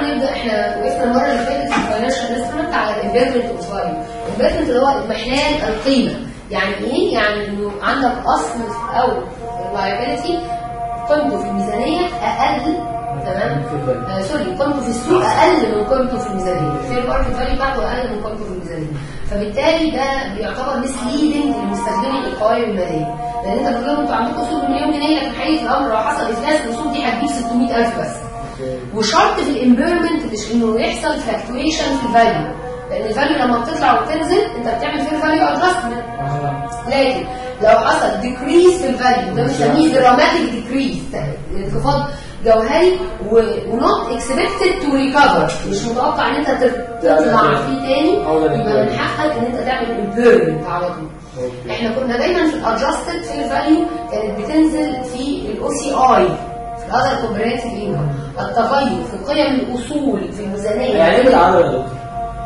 تعالوا نبدا احنا وقفنا المره اللي فاتت في الفاينانشال انسترومنت على الانفيرمنت اوف فاليو الانفيرمنت اللي هو اضمحلال القيمه يعني ايه؟ يعني انه عندك اصل او اللايبيلتي قيمته في الميزانيه اقل تمام آه سوري قيمته في السوق اقل من قيمته في الميزانيه في ماركت فاليو بتاعته اقل من قيمته في الميزانيه فبالتالي ده بيعتبر مسليدنج لمستخدمي القوائم الماليه لان انت بتقول لهم انتوا عندكم سوق بمليون جنيه لكن حقيقه الامر لو حصل افلاس السوق دي هتجيب 600000 بس وشرط في الامبيرمنت مش انه يحصل فلكتويشن في الفاليو لان الفاليو لما بتطلع وبتنزل انت بتعمل فيه فاليو ادجستمنت لكن لو حصل ديكريز في الفاليو ده بنسميه دراماتيك ديكريز انخفاض جوهري ونوت اكسبكتد تو ريكفر مش متوقع ان انت تطلع فيه تاني يبقى من حقك ان انت تعمل امبيرمنت على طول احنا كنا دايما في الادجستد في الفاليو كانت بتنزل في الاو سي اي في الاذر كومبريتيف انكم التغير في قيم الاصول في الميزانيه يعني ايه بالعربي يا دكتور؟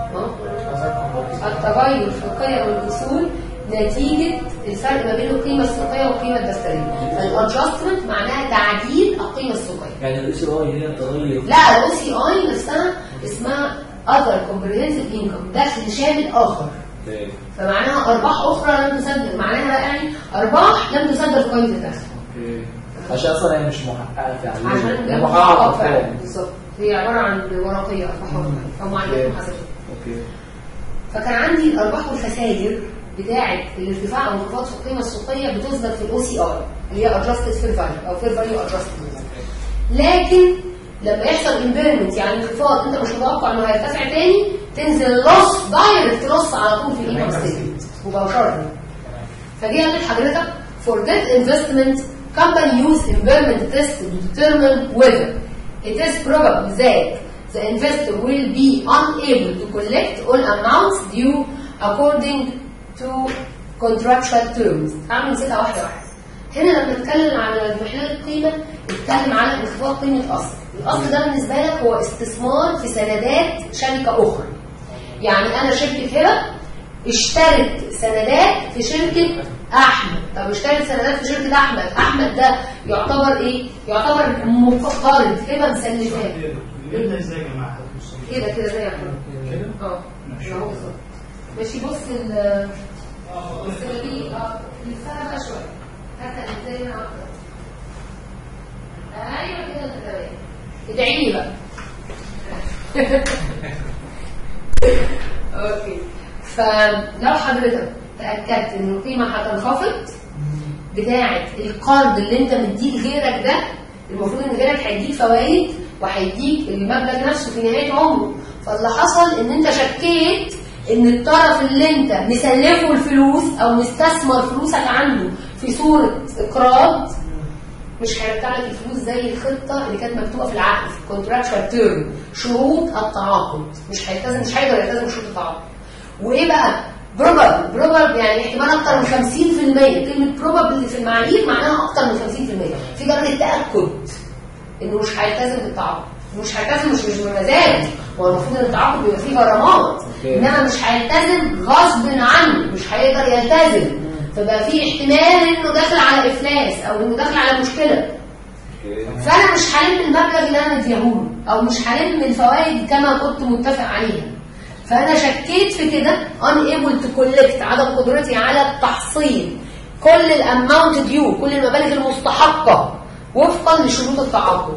التغير في قيم الاصول نتيجة الفرق ما بين القيمة السوقية والقيمة الدفترية فالادجستمنت معناها تعديل القيمة السوقية يعني الاي سي اي هي تغير لا الاو سي اي نفسها اسمها other comprehensive income دخل شامل اخر فمعناها ارباح اخرى لم تسدد معناها بقى يعني ارباح لم تسدد في قيمة الدخل عشان اصلا هي مش محققه فعلا عشان هي ده محققه محقق فعلا أرقام. بالظبط هي عبارة عن ورقية ارباح فمعاينات محاسبية اوكي فكان عندي الارباح والخسائر بتاعه الارتفاع او انخفاض في القيمه السوقيه بتصدر في الاو سي ار اللي هي ادجستد فير فاليو او فير فاليو ادجستمنت لكن لما يحصل امبيرمنت يعني انخفاض انت مش متوقع انه هيرتفع تاني تنزل لص دايركت لص على طول في الانكم ستيتمنت مباشره فدي قالت حضرتك for that investment company use impairment test to determine whether it is probable that the investor will be unable to collect all amounts due according to contractual terms هعمل نسيتها واحدة واحدة هنا لما نتكلم على اضمحلال القيمة نتكلم على انخفاض قيمة أصل الأصل ده بالنسبة لك هو استثمار في سندات شركة أخرى يعني أنا شركة هبة اشترت سندات في شركة أحمد طب اشترت سندات في شركة أحمد أحمد ده يعتبر إيه؟ يعتبر مقترض هبة مسلفاه جبنا ازاي يا جماعه كده كده زي احمد كده اه اهو بالظبط ماشي بص ال بص اللي اه لفها بقى شويه حتى ازاي هنا اكتر ايوه كده انت تمام ادعي لي بقى اوكي فلو حضرتك تاكدت ان القيمه هتنخفض بتاعه القرض اللي انت مديه لغيرك ده المفروض ان غيرك هيديك فوائد وهيديك المبلغ نفسه في نهايه عمره فاللي حصل ان انت شكيت ان الطرف اللي انت مسلفه الفلوس او مستثمر فلوسك عنده في صوره اقراض مش هيرجع لك الفلوس زي الخطه اللي كانت مكتوبه في العقد في الكونتراكشوال تيرم شروط التعاقد مش هيلتزم مش هيقدر يلتزم بشروط التعاقد وايه بقى بروبابل بروبابل يعني احتمال اكتر من 50% كلمه بروبابل في المعايير معناها اكتر من 50% في درجه تاكد انه مش هيلتزم بالتعاقد مش هيلتزم مش مش بمزاج هو المفروض ان التعاقد بيبقى فيه غرامات أوكي. انما مش هيلتزم غصب عنه مش هيقدر يلتزم فبقى في احتمال انه داخل على افلاس او انه داخل على مشكله فانا مش هلم المبلغ اللي انا مديهوله او مش هلم الفوائد كما كنت متفق عليها فانا شكيت في كده unable to collect عدم قدرتي على التحصيل كل الاماونت ديو كل المبالغ المستحقه وفقا لشروط التعاقد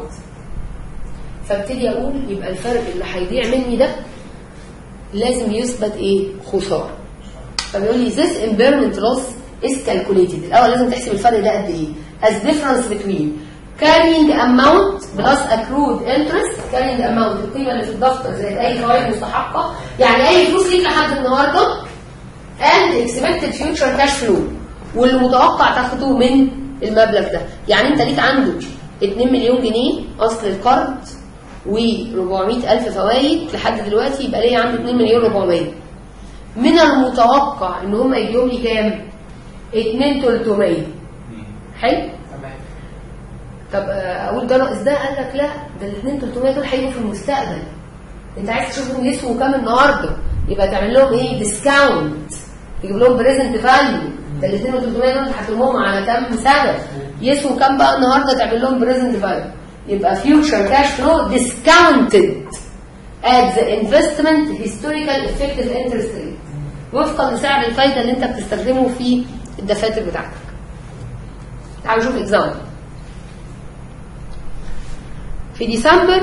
فابتدي اقول يبقى الفرق اللي هيضيع مني ده لازم يثبت ايه خساره فبيقول لي this impairment loss is calculated الاول لازم تحسب الفرق ده قد ايه as difference between carrying amount plus accrued interest carrying amount القيمه اللي في الدفتر زي اي فوائد مستحقه يعني اي فلوس ليك لحد النهارده and expected future cash flow واللي متوقع تاخده من المبلغ ده يعني انت ليك عنده 2 مليون جنيه اصل القرض و400 الف فوائد لحد دلوقتي يبقى ليا عنده 2 مليون 400 من المتوقع ان هم يجيبوا لي كام 2 300 حلو طب آه، اقول ده ناقص ده قال لك لا ده ال 2 300 دول هيجوا في المستقبل انت عايز تشوفهم يسووا كام النهارده يبقى تعمل لهم ايه ديسكاونت تجيب لهم بريزنت فاليو ده ال 2 300 دول هتلمهم على كام سنه يسووا كام بقى النهارده تعمل لهم بريزنت فاليو يبقى فيوتشر كاش فلو ديسكاونتد at the investment historical effective interest rate وفقا لسعر الفايده اللي انت بتستخدمه في الدفاتر بتاعتك تعالوا نشوف اكزامبل في ديسمبر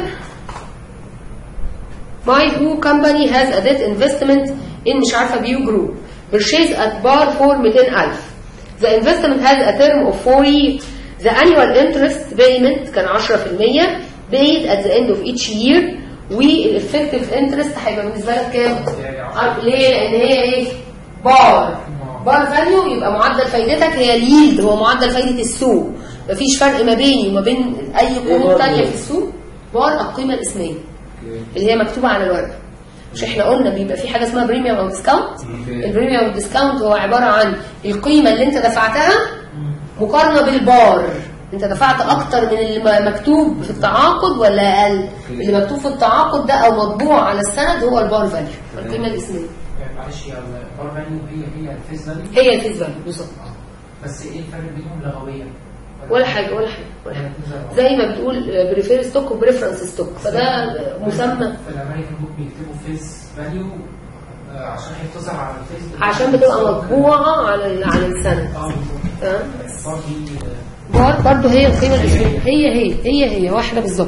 My who company has a debt investment in مش عارفة بيو جروب purchase at bar for 200000 The investment has a term of 4 years The annual interest payment كان 10% paid at the end of each year والeffective interest هيبقى بالنسبة لك كام؟ آه، ليه؟ لأن هي ايه؟ بار بار فاليو يبقى معدل فايدتك هي اليلد هو معدل فايدة السوق مفيش فرق ما بيني وما بين أي قيمة بار تانية دي؟ في السوق بار القيمة الاسمية اللي هي مكتوبة على الورقة مش احنا قلنا بيبقى في حاجة اسمها بريميوم او ديسكاونت البريميوم والديسكاونت هو عبارة عن القيمة اللي انت دفعتها مقارنة بالبار انت دفعت اكتر من اللي م- مكتوب في التعاقد ولا اقل اللي مكتوب في التعاقد ده او مطبوع على السند هو البار فاليو القيمة الاسمية معلش هي البار فاليو هي هي الفيس فاليو هي الفيس فاليو بالظبط بس ايه الفرق بينهم لغويا؟ ولا حاجة ولا حاجة ولا حاجة زي ما بتقول بريفير ستوك وبريفرنس ستوك فده مسمى في الامريكان بوك بيكتبوا فيس فاليو عشان هي بتظهر على الفيس عشان بتبقى مطبوعة على ال- على السند اه بالظبط تمام البار دي بار برضه هي القيمة الاسمية هي هي هي هي واحدة بالظبط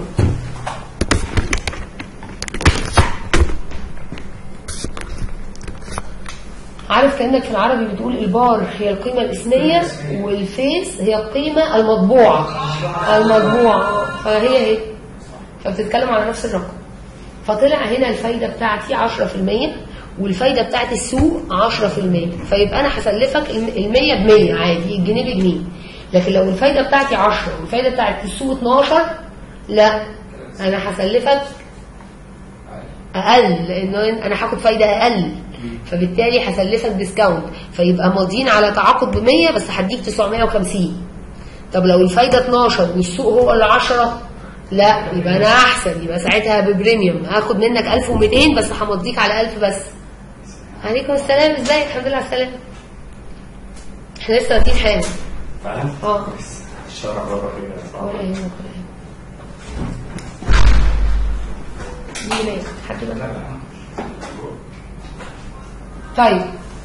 عارف كأنك في العربي بتقول البار هي القيمة الاسمية والفيس هي القيمة المطبوعة المطبوعة فهي هي فبتتكلم على نفس الرقم فطلع هنا الفايدة بتاعتي 10% والفايدة بتاعت السوق 10% فيبقى أنا هسلفك ال 100 ب 100 عادي الجنيه بجنيه لكن لو الفايدة بتاعتي 10 والفايدة بتاعت السوق 12 لا أنا هسلفك أقل لأنه أنا هاخد فايدة أقل فبالتالي هسلفك ديسكاونت فيبقى ماضيين على تعاقد ب 100 بس هديك 950 طب لو الفايدة 12 والسوق هو اللي 10 لا يبقى انا احسن يبقى ساعتها ببريميوم هاخد منك 1200 بس همضيك على 1000 بس عليكم السلام ازيك الحمد لله على السلامه احنا لسه واقفين حالا فعلا؟ اه الشارع بره كده ولا يهمك ولا يهمك دي ماشي حد بقى طيب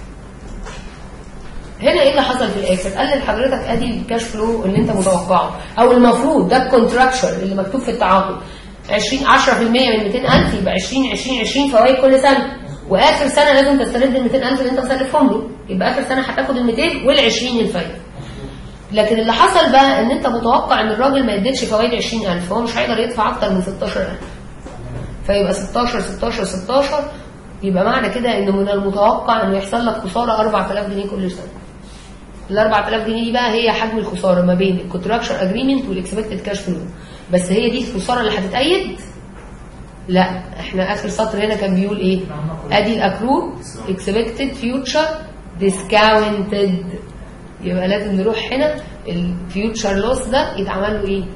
هنا ايه اللي حصل في الاخر؟ قال لحضرتك ادي الكاش فلو اللي انت متوقعه او المفروض ده الكونتراكشر اللي مكتوب في التعاقد 20 10% من 200000 يبقى 20 20 20 فوائد كل سنه واخر سنه لازم تسترد ال 200000 اللي انت مسلفهم له يبقى اخر سنه هتاخد ال 200 وال 20 الفايده لكن اللي حصل بقى ان انت متوقع ان الراجل ما يديكش فوائد 20000 هو مش هيقدر يدفع اكتر من 16000 فيبقى 16 16 16 يبقى معنى كده ان من المتوقع انه يحصل لك خساره 4000 جنيه كل سنه ال 4000 جنيه دي بقى هي حجم الخساره ما بين الكونتراكشن اجريمنت والاكسبكتد كاش فلو بس هي دي الخساره اللي هتتأيد لا احنا اخر سطر هنا كان بيقول ايه ادي الاكرو اكسبكتد فيوتشر ديسكاونتد يبقى لازم نروح هنا الفيوتشر لوس ده يتعمل له ايه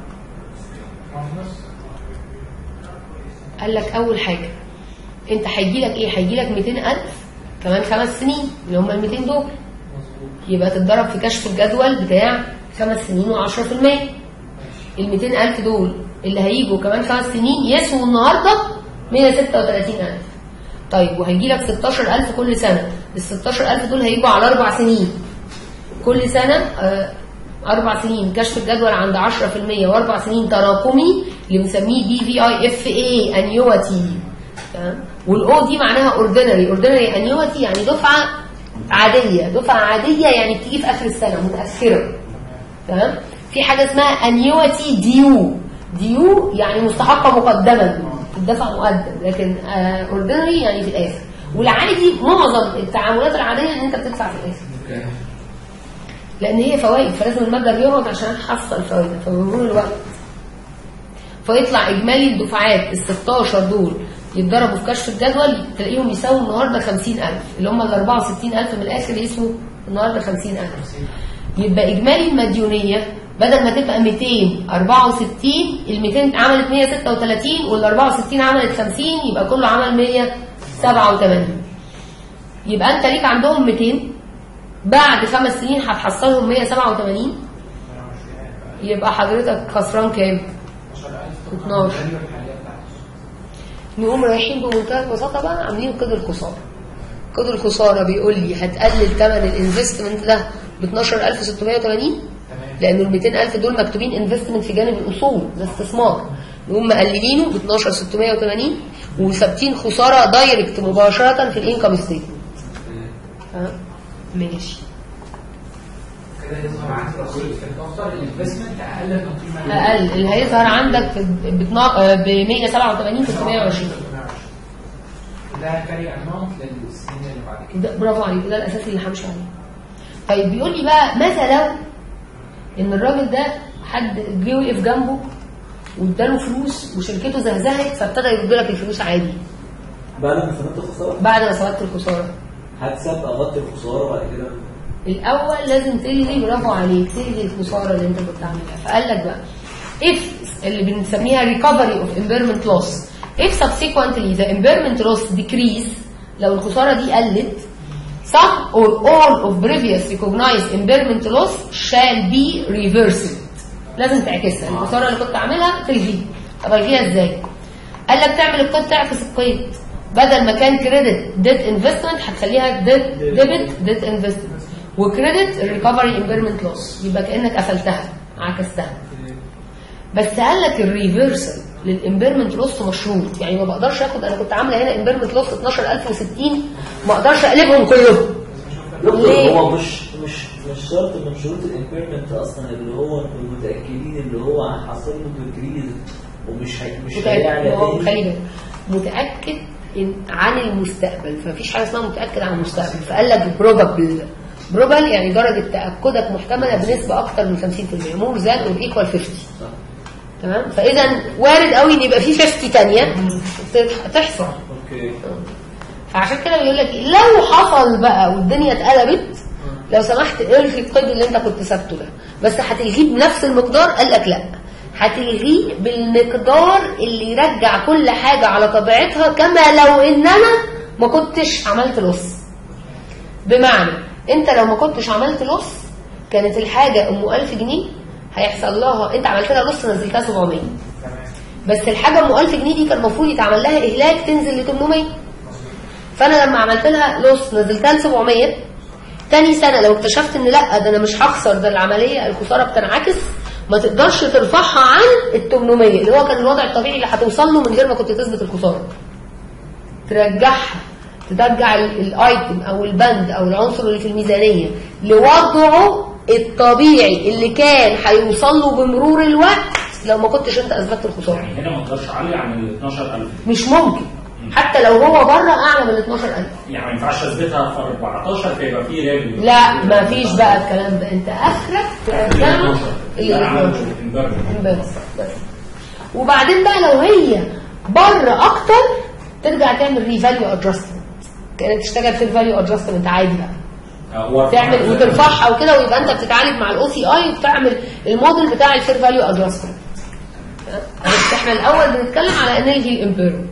قال لك اول حاجه انت هيجي لك ايه هيجي لك 200000 كمان خمس سنين اللي هم ال 200 دول يبقى تتضرب في كشف الجدول بتاع خمس سنين و10% ال 200000 دول اللي هيجوا كمان خمس سنين يسووا النهارده 136000 طيب وهيجي لك 16000 كل سنه ال 16000 دول هيجوا على اربع سنين كل سنه آه، اربع سنين كشف الجدول عند 10% واربع سنين تراكمي اللي بنسميه دي في اي اف اي انيوتي تمام والاو دي معناها اوردينري اوردينري انيوتي يعني دفعه عاديه دفعه عاديه يعني بتيجي في اخر السنه متاخره تمام في حاجه اسمها انيوتي ديو ديو يعني مستحقه مقدما الدفع مقدم لكن اوردينري يعني في الاخر والعادي معظم التعاملات العاديه ان انت بتدفع في الاخر لان هي فوائد فلازم المبلغ يقعد عشان احصل فوائد فبمرور الوقت فيطلع اجمالي الدفعات ال 16 دول يتضربوا في كشف الجدول تلاقيهم يساووا النهارده 50000 اللي هم ال 64000 من الاخر يسووا النهارده 50000 يبقى اجمالي المديونيه بدل ما تبقى 264 ال 200 عملت 136 وال 64 عملت 50 يبقى كله عمل 187 يبقى انت ليك عندهم 200 بعد خمس سنين هتحصلهم 187 يبقى حضرتك خسران كام؟ 12 نقوم رايحين بمنتهى البساطه بقى عاملين قيد الخساره قيد الخساره بيقول لي هتقلل ثمن الانفستمنت ده ب 12680 تمام لان ال 200000 دول مكتوبين انفستمنت في جانب الاصول ده استثمار نقوم مقللينه ب 12680 وثابتين خساره دايركت مباشره في الانكم ستيتمنت ماشي كده يظهر عندي رصيد في الدفتر الانفستمنت اقل من قيمه اقل اللي هيظهر عندك في ب 187 320 ده كاري اماونت للسنين اللي بعد كده ده برافو عليك ده الاساس اللي همشي عليه طيب بيقول لي بقى ماذا لو ان الراجل ده حد جه وقف جنبه واداله فلوس وشركته زهزهت فابتدى يرد لك الفلوس عادي بعد ما فهمت الخساره بعد ما ثبت الخساره هتساب اغطي الخساره وبعد كده الاول لازم تلغي برافو عليك تلغي الخساره اللي انت كنت عاملها فقال لك بقى if اللي بنسميها recovery of impairment loss if subsequently the impairment loss decrease لو الخساره دي قلت some or all of previous recognized impairment loss shall be reversed لازم تعكسها الخساره اللي كنت عاملها تلغيها طب الغيها ازاي؟ قال لك تعمل القيد تعكس القيد بدل ما كان كريدت ديت انفستمنت هتخليها ديت ديبت ديت انفستمنت وكريدت الريكفري امبيرمنت لوس يبقى كانك قفلتها عكستها بس قال لك الريفرسال للامبيرمنت لوس مشروط يعني ما بقدرش اخد انا كنت عامله هنا امبيرمنت لوس 12060 ما اقدرش اقلبهم كلهم دكتور ليه؟ هو مش مش مش شرط من شروط الامبيرمنت اصلا اللي هو انتوا متاكدين اللي هو حصل له ديكريز ومش هي مش متأكد هيعلى هو تاني خلي بالك متأكد إن عن المستقبل فمفيش حاجة اسمها متأكد عن المستقبل فقال لك probable probable يعني درجة تأكدك محتملة بنسبة أكتر من 50% مور ذات اور ايكوال 50 صح. تمام فإذا وارد قوي إن يبقى في 50 تانية تح- تحصل اوكي فعشان كده بيقول لك إيه، لو حصل بقى والدنيا اتقلبت لو سمحت الغي القيد اللي انت كنت ثابته ده بس هتلغيه بنفس المقدار قال لك لا هتلغيه بالمقدار اللي يرجع كل حاجة على طبيعتها كما لو ان انا ما كنتش عملت لص بمعنى انت لو ما كنتش عملت لص كانت الحاجة ام 1000 جنيه هيحصل لها انت عملت لها لص نزلتها 700 تمام بس الحاجة ام 1000 جنيه دي كان المفروض يتعمل لها اهلاك تنزل ل 800 فانا لما عملت لها لص نزلتها ل 700 تاني سنه لو اكتشفت ان لا ده انا مش هخسر ده العمليه الخساره بتنعكس ما تقدرش ترفعها عن ال 800 اللي هو كان الوضع الطبيعي اللي هتوصل له من غير ما كنت تثبت الخساره ترجعها ترجع ال- الايتم او البند او العنصر اللي في الميزانيه لوضعه الطبيعي اللي كان هيوصل له بمرور الوقت لو ما كنتش انت اثبتت الخساره يعني هنا ما اقدرش اعلي عن ال 12000 مش ممكن حتى لو هو بره اعلى من ال 12000 يعني ما ينفعش اثبتها في 14 فيبقى في ريفيو لا ما فيش بقى الكلام ده انت اخرك ترجمه لا انا عملت الانفيرمنت انفيرمنت بس بس وبعدين بقى لو هي بره اكتر ترجع تعمل ريفاليو ادجستمنت كانك تشتغل في الفاليو ادجستمنت عادي بقى تعمل وترفعها وكده ويبقى انت بتتعالج مع الاو سي اي وبتعمل الموديل بتاع الفير فاليو ادجستمنت بس احنا الاول بنتكلم على نلغي الامبيرمنت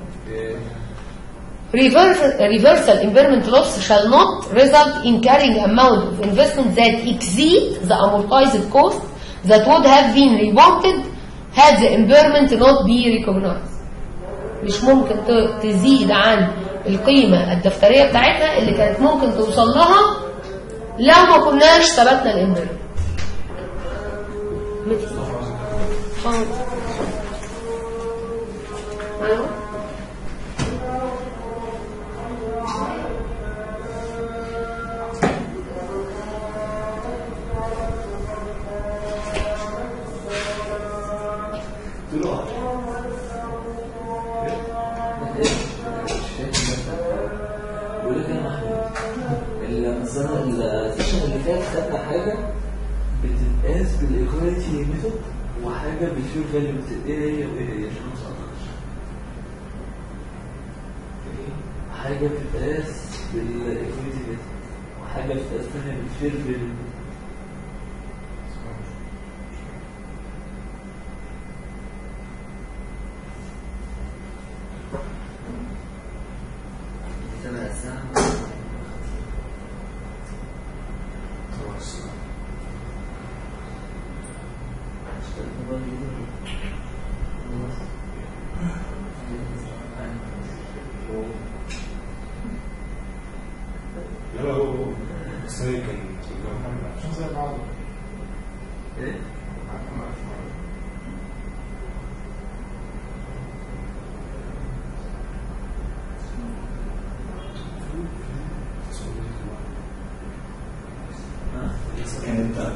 Reverse- reversal impairment loss shall not result in carrying amount of investment that exceed the amortized cost that would have been reported had the impairment not be recognized. مش ممكن ت- تزيد عن القيمة الدفترية بتاعتها اللي كانت ممكن توصل لها لو ما كناش ثبتنا الامبيرمنت. ايوه بقول لك يا محمود السنه السيشن اللي فات خدنا حاجه بتتقاس بالايكواليتي ميثود وحاجه بالفير فاليو ميثود ايه هي وايه هي عشان ما اسقطش حاجه بتتقاس بالايكواليتي ميثود وحاجه بتتقاس ثانيه بالفير فاليو تبع الساعه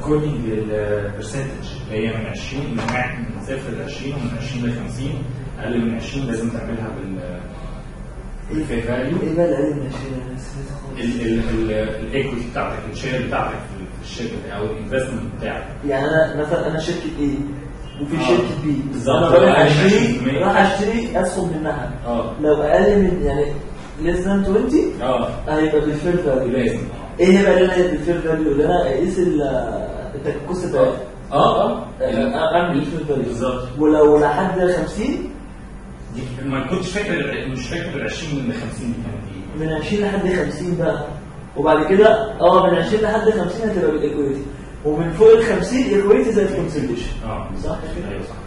اكوردنج للبرسنتج اللي هي من 20 من واحد- من صفر ل 20 ومن 20 ل 50 اقل من 20 لازم تعملها بال بالفير فاليو ايه بقى الاقل من 20 انا نسيت خالص الايكويتي بتاعتك الشير بتاعتك في الشركه دي او الانفستمنت بتاعك يعني انا مثلا انا شركه ايه وفي آه. شركه بي بالظبط. انا رايح أقل من اشتري 20%. راح اشتري اسهم منها اه لو اقل من يعني less than 20 اه هيبقى بالفير فاليو لازم ايه هي بقى اللي انا بالفير فاليو اللي انا اقيس ال الكوست بتاعي اه اه اعمل الفير فاليو بالظبط ولو لحد 50 دي ما كنتش فاكر ال- مش فاكر ال 20 ل 50 دي كانت ايه من 20 لحد 50 بقى وبعد كده اه من 20 لحد 50 هتبقى بالايكويتي ومن فوق ال 50 ايكويتي زي الكونسوليشن اه صح كده؟ ايوه صح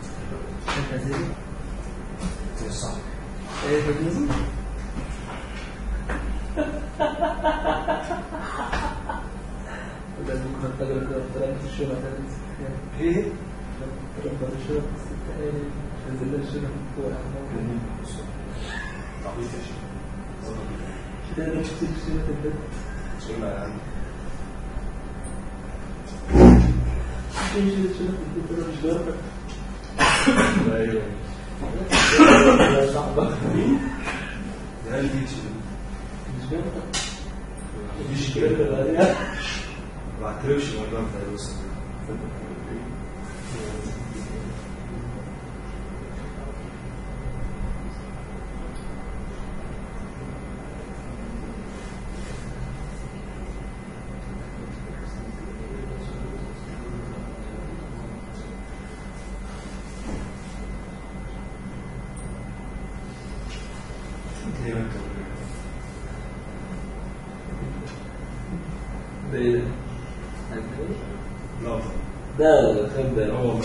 صح ايه كده؟ ده ممكن نتجرب كده بطريقه الشغل ايه ربط الشغل نزل لنا الشغل فوق تعبيط يا شيخ كده انا شفت الشغل ده شغل يا عم شفت الشغل ده مش جرب ايوه صعبه يا قلبي شيء مش جرب مفيش مش كده جرب ما بعترفش الموضوع بتاع الوسط زي ما انت ده ايه ده؟ لا طبعا ده الخير ده هو ما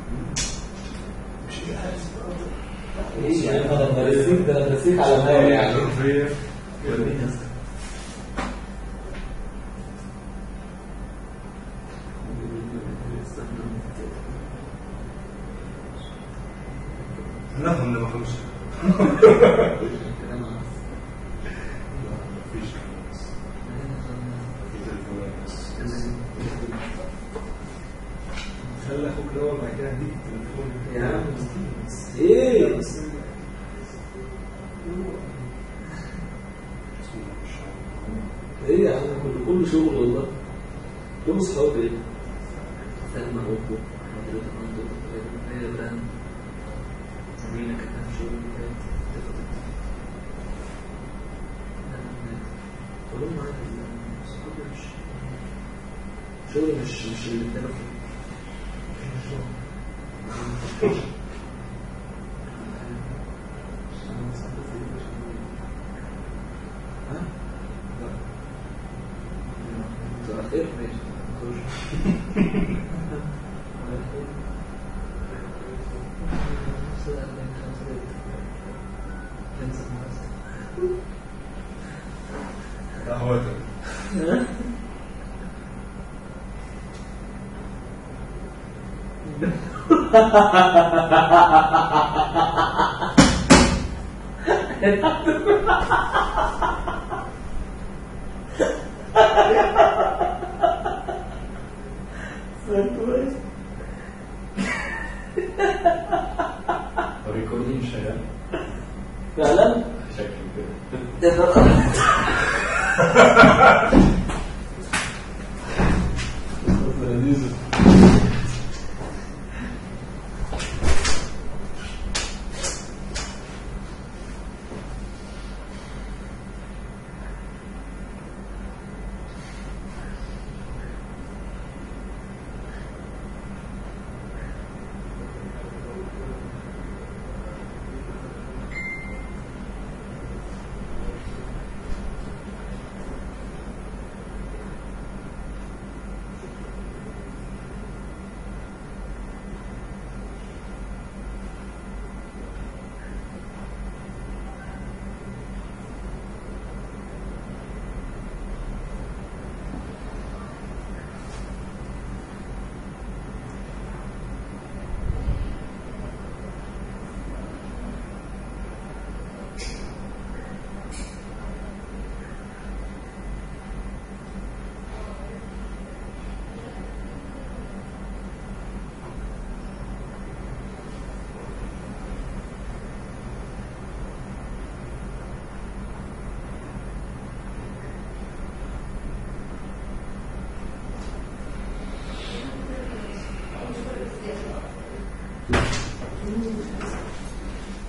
مش ايه يعني انا لما رسيت ده انا رسيت على ما يعني حرفيا نفهم ده ما فهمش مفيش بس في تليفونات بس خلي اخوك الاول بعد كده هديك التليفون يا عم ايه ايه يا عم كله كله شغل والله كله صحاب ايه سلمى اوبو حضرتك عنده هي براند زميلك كان شغل كلهم معايا صحابي مش شغل مش مش اللي بتعمل خير ماشي قهوتك الريكوردينج شغال فعلا شكله كده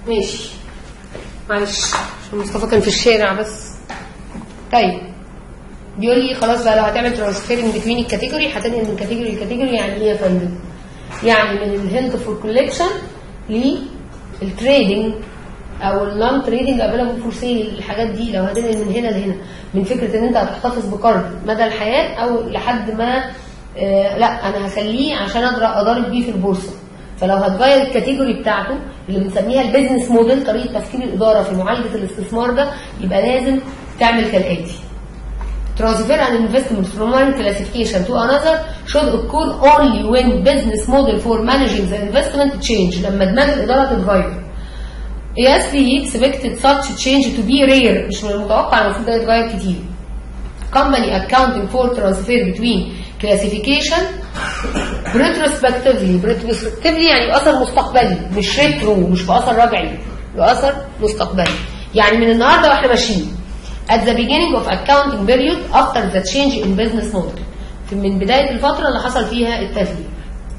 ماشي معلش عشان مصطفى كان في الشارع بس طيب بيقول لي خلاص بقى لو هتعمل ترانسفيرنج بتوين الكاتيجوري هتنقل من كاتيجوري لكاتيجوري يعني ايه يا فندم؟ يعني من الهيلث فور كوليكشن للتريدنج او النون تريدنج افيلابل فور سيل الحاجات دي لو هتنقل من هنا لهنا من فكره ان انت هتحتفظ بقرض مدى الحياه او لحد ما آه لا انا هخليه عشان اقدر اضارب بيه في البورصه فلو هتغير الكاتيجوري بتاعته اللي بنسميها البيزنس موديل طريقه تفكير الاداره في معالجه الاستثمار ده يبقى لازم تعمل كالاتي transfer an investment from one classification to another should occur only when business model for managing the investment change لما دماغ الإدارة تتغير. Yes, we expected such change to be rare مش من المتوقع المفروض ده يتغير كتير. Company accounting for transfer between classification retrospectively retrospectively يعني أثر مستقبلي مش ريترو مش بأثر رجعي بأثر مستقبلي يعني من النهارده واحنا ماشيين at the beginning of accounting period after the change in business model في- من بداية الفترة اللي حصل فيها التغيير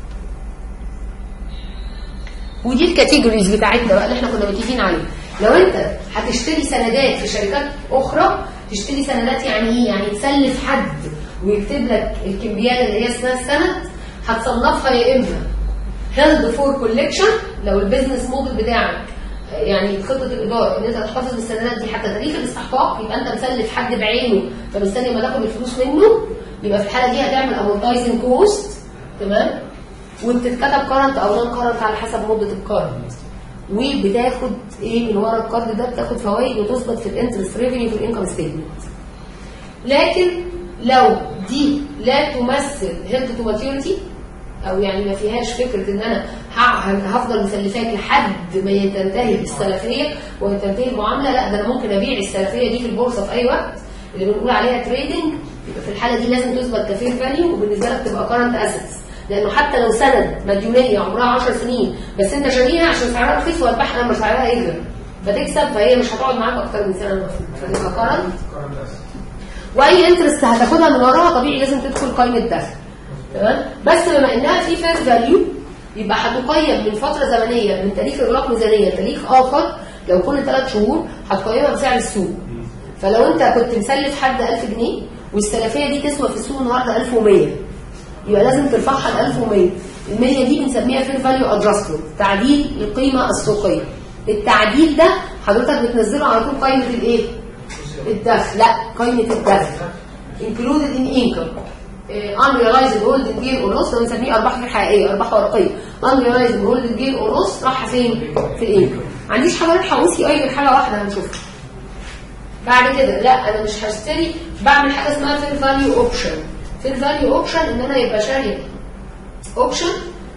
ودي الكاتيجوريز بتاعتنا بقى اللي احنا كنا متفقين عليها لو انت هتشتري سندات في شركات اخرى تشتري سندات يعني ايه يعني تسلف حد ويكتب لك الكمبيال اللي هي اسمها السند هتصنفها يا اما هيلد فور كوليكشن لو البيزنس موديل بتاعك يعني خطه الاداره ان انت تحتفظ بالسندات دي حتى تاريخ الاستحقاق يبقى انت مسلف حد بعينه فمستني ما تاخد الفلوس منه يبقى في الحاله دي هتعمل امورتايزنج كوست تمام وبتتكتب كارنت او نون كارنت على حسب مده الكارنت وبتاخد ايه من ورا القرض ده بتاخد فوائد وتثبت في الانترست ريفينيو في الانكم ستيتمنت لكن لو دي لا تمثل هيلد تو ماتيوريتي او يعني ما فيهاش فكره ان انا ه- هفضل مسلفاك لحد ما تنتهي السلفيه وتنتهي المعامله لا ده انا ممكن ابيع السلفيه دي في البورصه في اي وقت اللي بنقول عليها تريدنج يبقى في الحاله دي لازم تثبت كفير فاليو وبالنسبه لك تبقى كارنت اسيتس لانه حتى لو سند مديونيه عمرها 10 سنين بس انت شاريها عشان سعرها رخيص وهتبيعها لما سعرها يغلى فتكسب فهي مش هتقعد معاك اكتر من سنه المفروض فتبقى كارنت واي انترست هتاخدها من وراها طبيعي لازم تدخل قائمه دخل تمام بس بما انها في فير فاليو يبقى هتقيم من فتره زمنيه من تاريخ اغلاق ميزانيه لتاريخ اخر لو كل ثلاث شهور هتقيمها بسعر السوق فلو انت كنت مسلف حد 1000 جنيه والسلفيه دي تسوى في السوق النهارده 1100 يبقى لازم ترفعها ل 1100 ال 100 دي بنسميها فير فاليو ادجستمنت تعديل القيمه السوقيه التعديل ده حضرتك بتنزله على طول قائمه الايه؟ الدخل لا قائمه الدخل included in income uh, unrealized holding gain or loss ده بنسميه ارباح غير حقيقيه ارباح ورقيه unrealized holding gain or loss راح فين في الانكم ما عنديش حاجه رايحه اوصي اي غير حاجه واحده هنشوفها بعد كده لا انا مش هشتري بعمل حاجه اسمها فير فاليو اوبشن فير فاليو اوبشن ان انا يبقى شاري اوبشن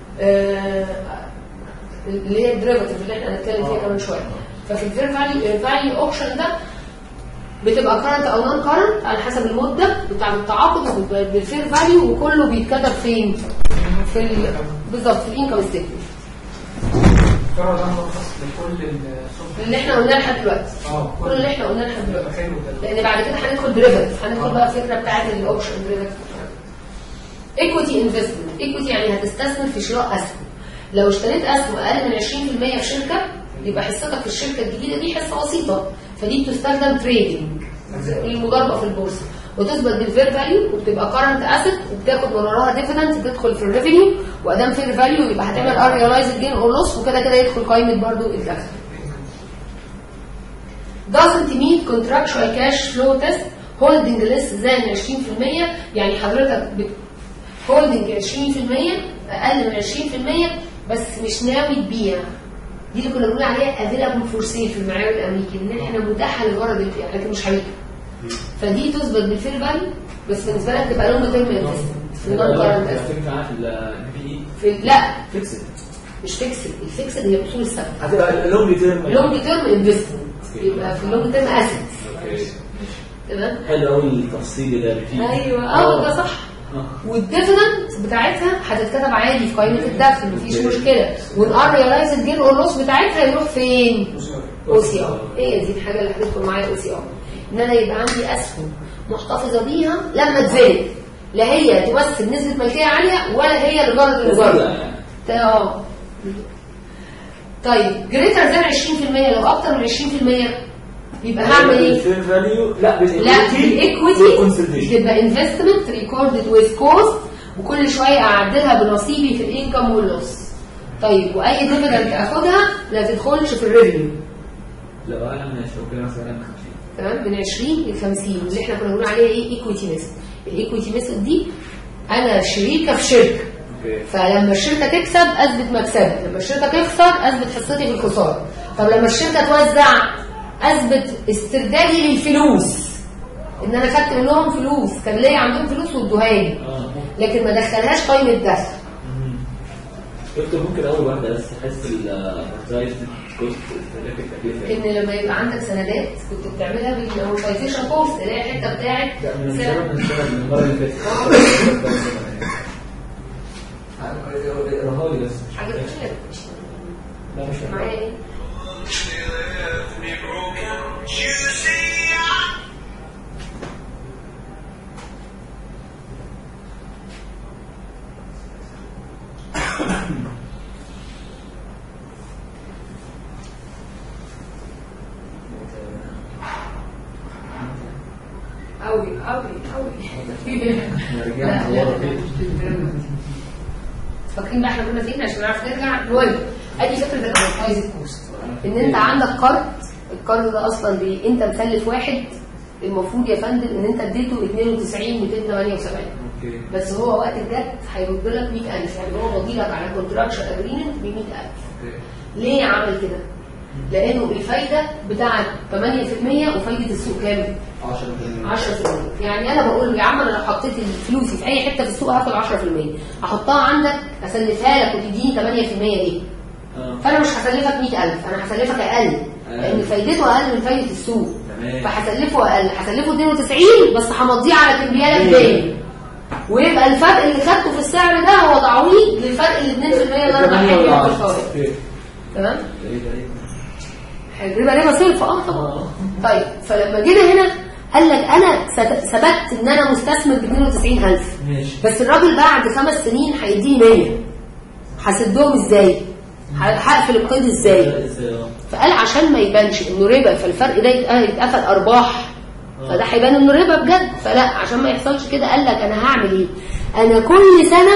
اللي هي الديريفاتيف اللي احنا هنتكلم فيها كمان شويه ففي الفير فاليو الفاليو اوبشن ده بتبقى كارنت او نون كارنت على حسب المده بتاع التعاقد بالفير فاليو وكله بيتكتب فين؟ في ال... بالظبط في الانكم ستيتمنت القرار ده ملخص لكل السوفت اللي احنا قلناه لحد دلوقتي اه كل اللي احنا قلناه لحد يبقى دلوقتي حلو ده لان بعد كده هندخل ديريفاتيف هندخل بقى الفكره بتاعت الاوبشن ديريفاتيف ايكوتي انفستمنت ايكوتي يعني هتستثمر في شراء اسهم لو اشتريت اسهم اقل من 20% في شركه يبقى حصتك في الشركه الجديده دي حصه بسيطه فدي بتستخدم تريدنج المضاربه في البورصه وتثبت بالفير فاليو وبتبقى كارنت اسيت وبتاخد من وراها ديفيدنت تدخل في الريفينيو وادام فير فاليو يبقى هتعمل ار جين اور لوس وكده كده يدخل قائمه برضو الدخل doesn't meet contractual cash flow test holding less than 20% يعني حضرتك بت... holding 20% اقل من 20% بس مش ناوي تبيع دي اللي كنا بنقول عليها available for sale في المعيار الامريكي ان احنا متاحه للغرض البيع لكن مش هيبيع فدي تثبت بالفير فاليو بس بالنسبه لك تبقى لونج تيرم انفستمنت في النون كارنت فكرة معاها في البي بي في لا فيكسد مش فيكسد الفيكسد هي اصول الثابته هتبقى لونج تيرم لونج تيرم انفستمنت يبقى في اللونج تيرم اسيتس اوكي تمام حلو قوي التفصيل ده فيه ايوه اه ده صح آه. والديفيدنت بتاعتها هتتكتب عادي في قائمه الدخل مفيش مشكله والار ريلايزد جين اور لوس بتاعتها يروح فين؟ او سي ار هي دي الحاجه اللي هتدخل معايا او سي ار ان انا يبقى عندي اسهم محتفظه بيها لما تزيد لا هي تمثل نسبه ملكيه عاليه ولا هي لغرض زيادة المجرد يعني اه طيب جريتر ذان 20% لو اكتر من 20% يبقى هعمل ايه؟ الفير فاليو لا لا بالايكويتي الايكويتي والكونسلتيشن تبقى انفستمنت ريكوردد ويز كوست وكل شويه اعدلها بنصيبي في الانكم واللوس طيب واي ديفيدنت اخدها ما تدخلش في الريفينيو لو اعلى من 20 اوكي مثلا 50 تمام من 20 ل 50 اللي احنا كنا بنقول عليها ايه ايكويتي ميثود الايكويتي ميثود دي انا شريكه في شركه اوكي فلما الشركه تكسب اثبت مكسبي لما الشركه تخسر اثبت حصتي في الخساره طب لما الشركه توزع اثبت استردادي للفلوس ان انا خدت منهم فلوس كان ليا عندهم فلوس وادوها لي اه لكن ما دخلهاش قائمه دخل دكتور ممكن اول واحده بس احس الامورتايزد كوست استهلاك التكلفه ان لما يبقى عندك سندات كنت بتعملها بالامورتايزيشن كوست اللي هي الحته بتاعت لا من سعر- السنه من السنه من المره اللي فاتت اقراها لي بس مش حاجه فاكر. مش لا مش فاكر. معايا ايه قوي قوي قوي احنا رجعنا لورا كده فاكرين بقى احنا كنا فين عشان نعرف نرجع المهم ادي فكره الامورتايزد كوست ان انت عندك قرض القرض ده اصلا بي... انت مسلف واحد المفروض يا فندم ان انت اديته 92 278 اوكي بس هو وقت الجد هيرد لك 100000 يعني هو مضي لك على كونتراكشن اجريمنت ب 100000 اوكي ليه عمل كده؟ لانه الفايده بتاعت 8% وفايده السوق كام؟ 10% 10% يعني انا بقول له يا عم انا لو حطيت فلوسي في اي حته في السوق هاخد 10% احطها عندك اسلفها لك وتديني 8% ليه؟ اه فانا مش هسلفك 100000 انا هسلفك اقل لان فايدته اقل من فايده السوق تمام فهسلفه اقل هسلفه 92 بس همضيه على كمبياله تاني ويبقى الفرق اللي خدته في السعر ده هو تعويض للفرق ال 2% اللي انا ثمانية بحكي ولا في عشرة. الفوائد اوكي تمام؟ ايه ده ايه الربا ربا صرف اه طبعا اه طيب فلما جينا هنا قال لك انا ثبت- ثبت ان انا مستثمر ب 92000 ماشي بس الراجل بعد خمس سنين هيديني 100 هسدهم ازاي؟ ه- هقفل القيد ازاي؟ ازاي اه فقال عشان ما يبانش انه ربا فالفرق ده يتق- يتقفل ارباح فده هيبان انه ربا بجد فلا عشان ما يحصلش كده قال لك انا هعمل ايه؟ انا كل سنه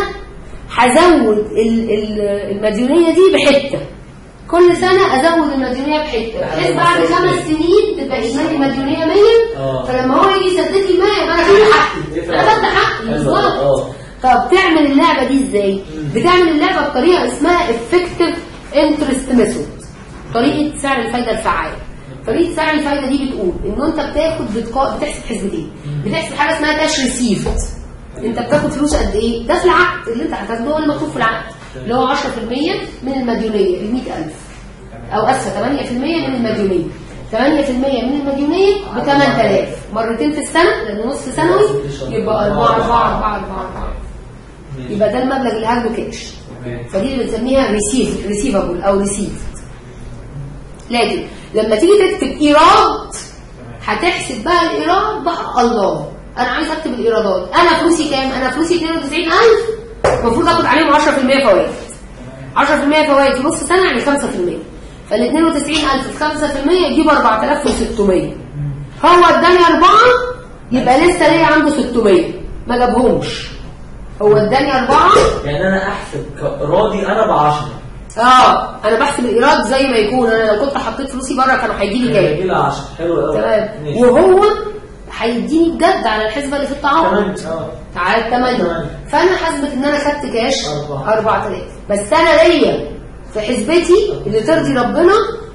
هزود ال- ال- المديونيه دي بحته كل سنه ازود المديونيه بحته بحيث بعد خمس سنين تبقى اجمالي المديونيه 100 اه. فلما هو يجي يسدد لي 100 يبقى انا خدت حقي انا خدت حقي حلو. بالظبط اه. طب تعمل اللعبه دي ازاي؟ بتعمل اللعبه بطريقه اسمها effective interest method طريقه سعر الفايده الفعاله طريقه سعر الفايده دي بتقول ان انت بتاخد بتقا... بتحسب حسبتين بتحسب حاجه اسمها كاش ريسيفد انت بتاخد فلوس قد ايه؟ ده في العقد اللي انت هتاخده هو اللي مكتوب في العقد اللي هو 10% من المديونيه ال 100000 او اسفه 8% من المديونيه 8% من المديونيه ب 8000 مرتين في السنه لان نص سنوي يبقى 4 4 4 4 4 يبقى ده المبلغ اللي هاخده كاش فدي اللي بنسميها ريسيف ريسيفبل او ريسيفد لكن لما تيجي تكتب ايراد هتحسب بقى الايراد بقى الله انا عايز اكتب الايرادات انا فلوسي كام انا فلوسي 92000 المفروض اخد عليهم 10% فوائد 10% فوائد في نص سنه يعني 5% فال 92000 في 5% يجيب 4600 هو اداني أربعة يبقى لسه ليا عنده 600 ما جابهمش هو اداني أربعة يعني انا احسب راضي انا ب 10 اه انا بحسب الايراد زي ما يكون انا لو كنت حطيت فلوسي بره كانوا هيجي لي كام يجي لي 10 حلو قوي تمام ماشي. وهو هيديني بجد على الحسبه اللي في التعاقد تمام اه على الثمانية تمام. فانا حاسبه ان انا خدت كاش أربعة. 4000 بس انا ليا في حسبتي اللي ترضي ربنا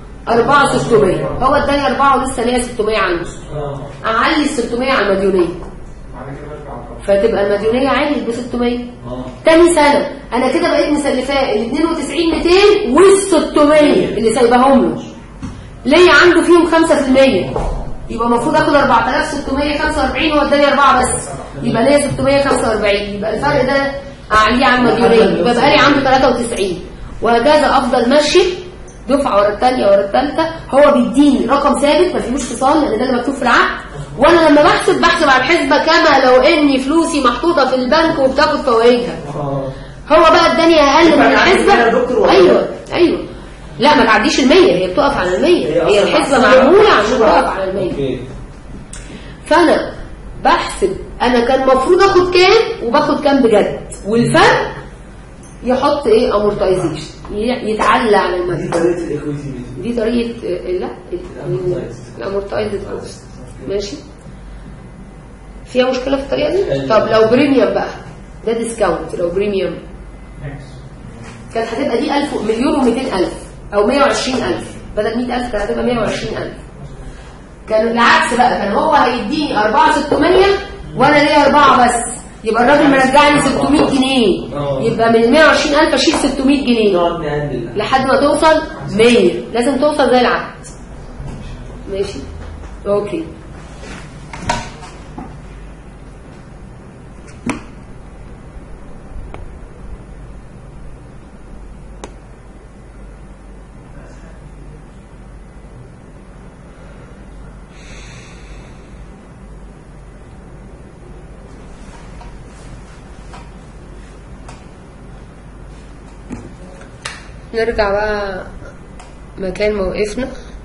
4600 هو اداني 4 ولسه ليا 600 عنده اه اعلي ال 600 على المديونيه بعد كده ارجع أطلع. فتبقى المديونيه عالية ب 600 اه تاني سنة أنا كده بقيت مسلفاه ال 92 200 وال 600 اللي سايباهم له ليا عنده فيهم 5% يبقى المفروض آخد 4645 هو اداني 4 بس يبقى ليا 645 يبقى الفرق ده أعليه عن مديونين يبقى بقى لي عنده 93 وهكذا أفضل ماشي دفعة ورا الثانية ورا الثالثة هو بيديني رقم ثابت ما فيهوش فصال لأن ده اللي مكتوب في العقد وأنا لما بحسب بحسب على الحسبة كما لو إني فلوسي محطوطة في البنك وبتاخد فوائدها اه هو بقى اداني اقل من يبقى يعني الحسبه كده يا دكتور ولا ايوه ايوه لا ما تعديش ال 100 هي بتقف على ال 100 هي أصلاً الحسبه محسوبة- معموله عشان محسوبة. تقف على ال 100 اوكي فانا بحسب انا كان المفروض اخد كام وباخد كام بجد والفرق يحط ايه امورتايزيشن يتعلى على دي المبلغ طريقه الايكويتي ميثود دي طريقه آه، لا الامورتايزد. الامورتايزد كوست ماشي فيها مشكله في الطريقه دي حلو. طب لو بريميوم بقى ده ديسكاونت لو بريميوم كانت هتبقى دي 1000 مليون و200 الف او 120 الف بدل 100 الف كانت هتبقى 120 الف كان العكس بقى كان هو هيديني 4600 وانا ليا اربعه بس يبقى الراجل مرجعني 600 جنيه آه. يبقى من 120000 اشيل 600 جنيه نقعد نقلل لحد ما توصل 100 لازم توصل زي العقد ماشي اوكي نرجع بقى مكان ما وقفنا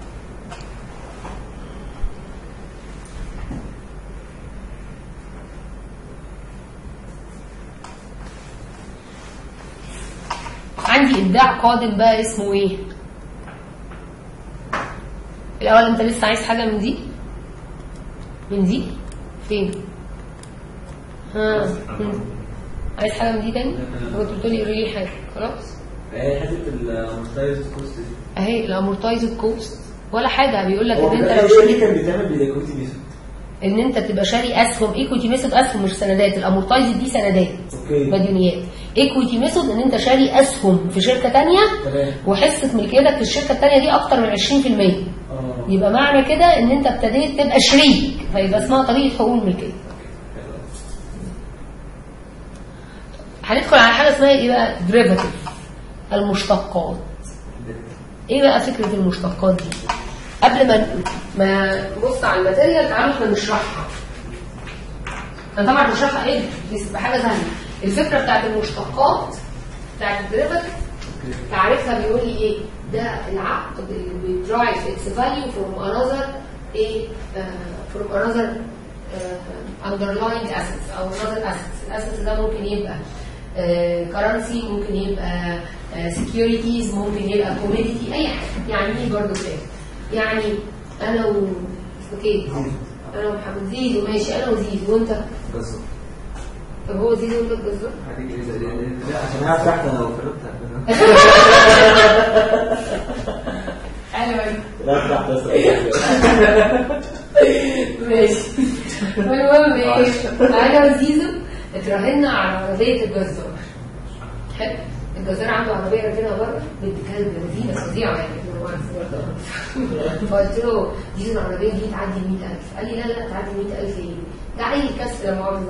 عندي ابداع قادم بقى اسمه ايه الاول انت لسه عايز حاجه من دي من دي فين ها مم. عايز حاجه من دي تاني هو انت بتقولي قولي لي حاجه خلاص هي حته الامورتايزد كوست دي اهي الامورتايزد كوست ولا حاجه بيقول لك هو ان انت كان- لو هي دي شاري كان بيتعمل بالايكويتي ميثود ان انت تبقى شاري اسهم ايكويتي ميثود اسهم مش سندات الامورتايزد دي سندات اوكي مديونيات ايكويتي ميثود ان انت شاري اسهم في شركه تانية تمام وحصه ملكيتك في الشركه التانية دي اكتر من 20% اه يبقى معنى كده ان انت ابتديت تبقى شريك فيبقى اسمها طريقه حقوق الملكيه هندخل على حاجه اسمها ايه بقى ديريفاتيف المشتقات ايه بقى فكره المشتقات دي قبل ما ما نبص على الماتيريال تعالوا احنا نشرحها انا طبعا بشرحها ايه دي تبقى حاجه ثانيه الفكره بتاعت المشتقات بتاعت الديريفاتيف تعريفها بيقول لي ايه ده العقد اللي بيدرايف اتس فاليو فروم انذر ايه فروم انذر underlying assets او another assets الاسيتس ده ممكن يبقى كرنسي ممكن يبقى سكيورتيز ممكن يبقى كوميديتي اي حاجه يعني ايه برضه كده يعني انا و اوكي انا ومحمد زيزو ماشي انا وزيزو وانت بالظبط طب هو زيزو وانت بالظبط لا عشان انا فتحت انا وفرقت حلوه دي لا فتحت بس ماشي المهم ايه انا وزيزو اتراهنا على عربيه الجزار حلو الجزار عنده عربيه راكنها بره بنت كلب لذيذه فظيعه يعني فقلت له زيزو العربيه دي تعدي 100000 قال لي لا لا تعدي 100000 ايه؟ ده عيل كسر يا مؤاخذه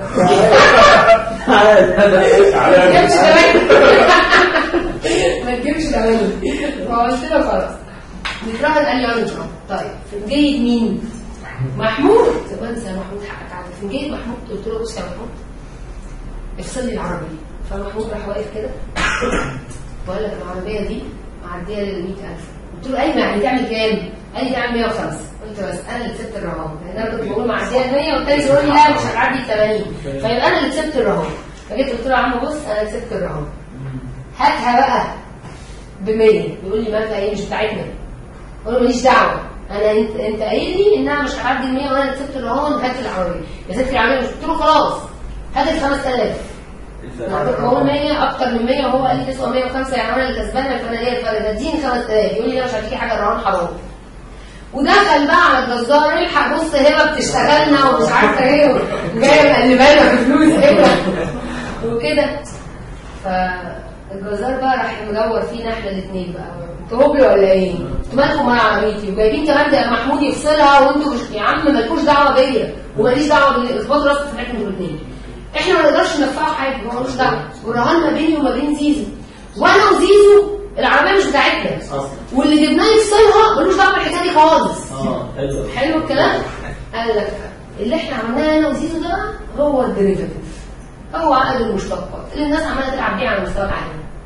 ما تجيبش تمانية ما تجيبش تمانية فقلت له خلاص نتراهن قال لي انا نتراهن طيب في جيد مين؟ محمود بنسى يا محمود حقك عليا في جيد محمود قلت له بص يا محمود افصل لي العربيه فمحمود راح واقف كده بقول لك العربيه دي معديه لل 100000 قلت له ايوه يعني تعمل كام؟ قال لي تعمل 105 قلت بس انا اللي كسبت الرهان لان انا كنت بقول معديه ال 100 والتاني يقول لي لا مش هتعدي ال 80 فيبقى انا اللي كسبت الرهان فجيت قلت له يا عم بص انا كسبت الرهان هاتها بقى ب 100 يقول لي مالها ايه مش بتاعتنا اقول له ماليش دعوه انا انت انت قايل لي انها مش هتعدي ال 100 وانا اللي كسبت الرهان هات العربيه يا ستي العربيه مش قلت له خلاص هات ال 5000 هو 100 اكتر من 100 وهو قال لي تسوى 105 يعني انا اللي كسبانه فانا هي الفرق ده اديني 5000 يقول لي لا مش هديكي حاجه الرهان حرام ودخل بقى على الجزار الحق بص هبه بتشتغلنا ومش عارفه ايه وجايه مقلبانا في فلوس هبه وكده فالجزار بقى راح مدور فينا احنا الاثنين بقى انتوا هوبي ولا ايه؟ انتوا مالكم مع عربيتي وجايبين كمان ده محمود يفصلها وانتوا مش يا عم مالكوش دعوه بيا وماليش دعوه بالاخباط راسكم في حته انتوا الاثنين احنا ما نقدرش ندفعوا حاجه هو ملوش دعوه والرهان ما بيني وما بين زيزو وانا وزيزو العربيه مش بتاعتنا اصلا واللي جبناه يفصلها ملوش دعوه بالحكايه دي خالص اه حلو حلو الكلام قال لك اللي احنا عملناه انا وزيزو ده هو الديريفاتيف هو عقد المشتقات اللي الناس عماله تلعب بيه على مستوى العالم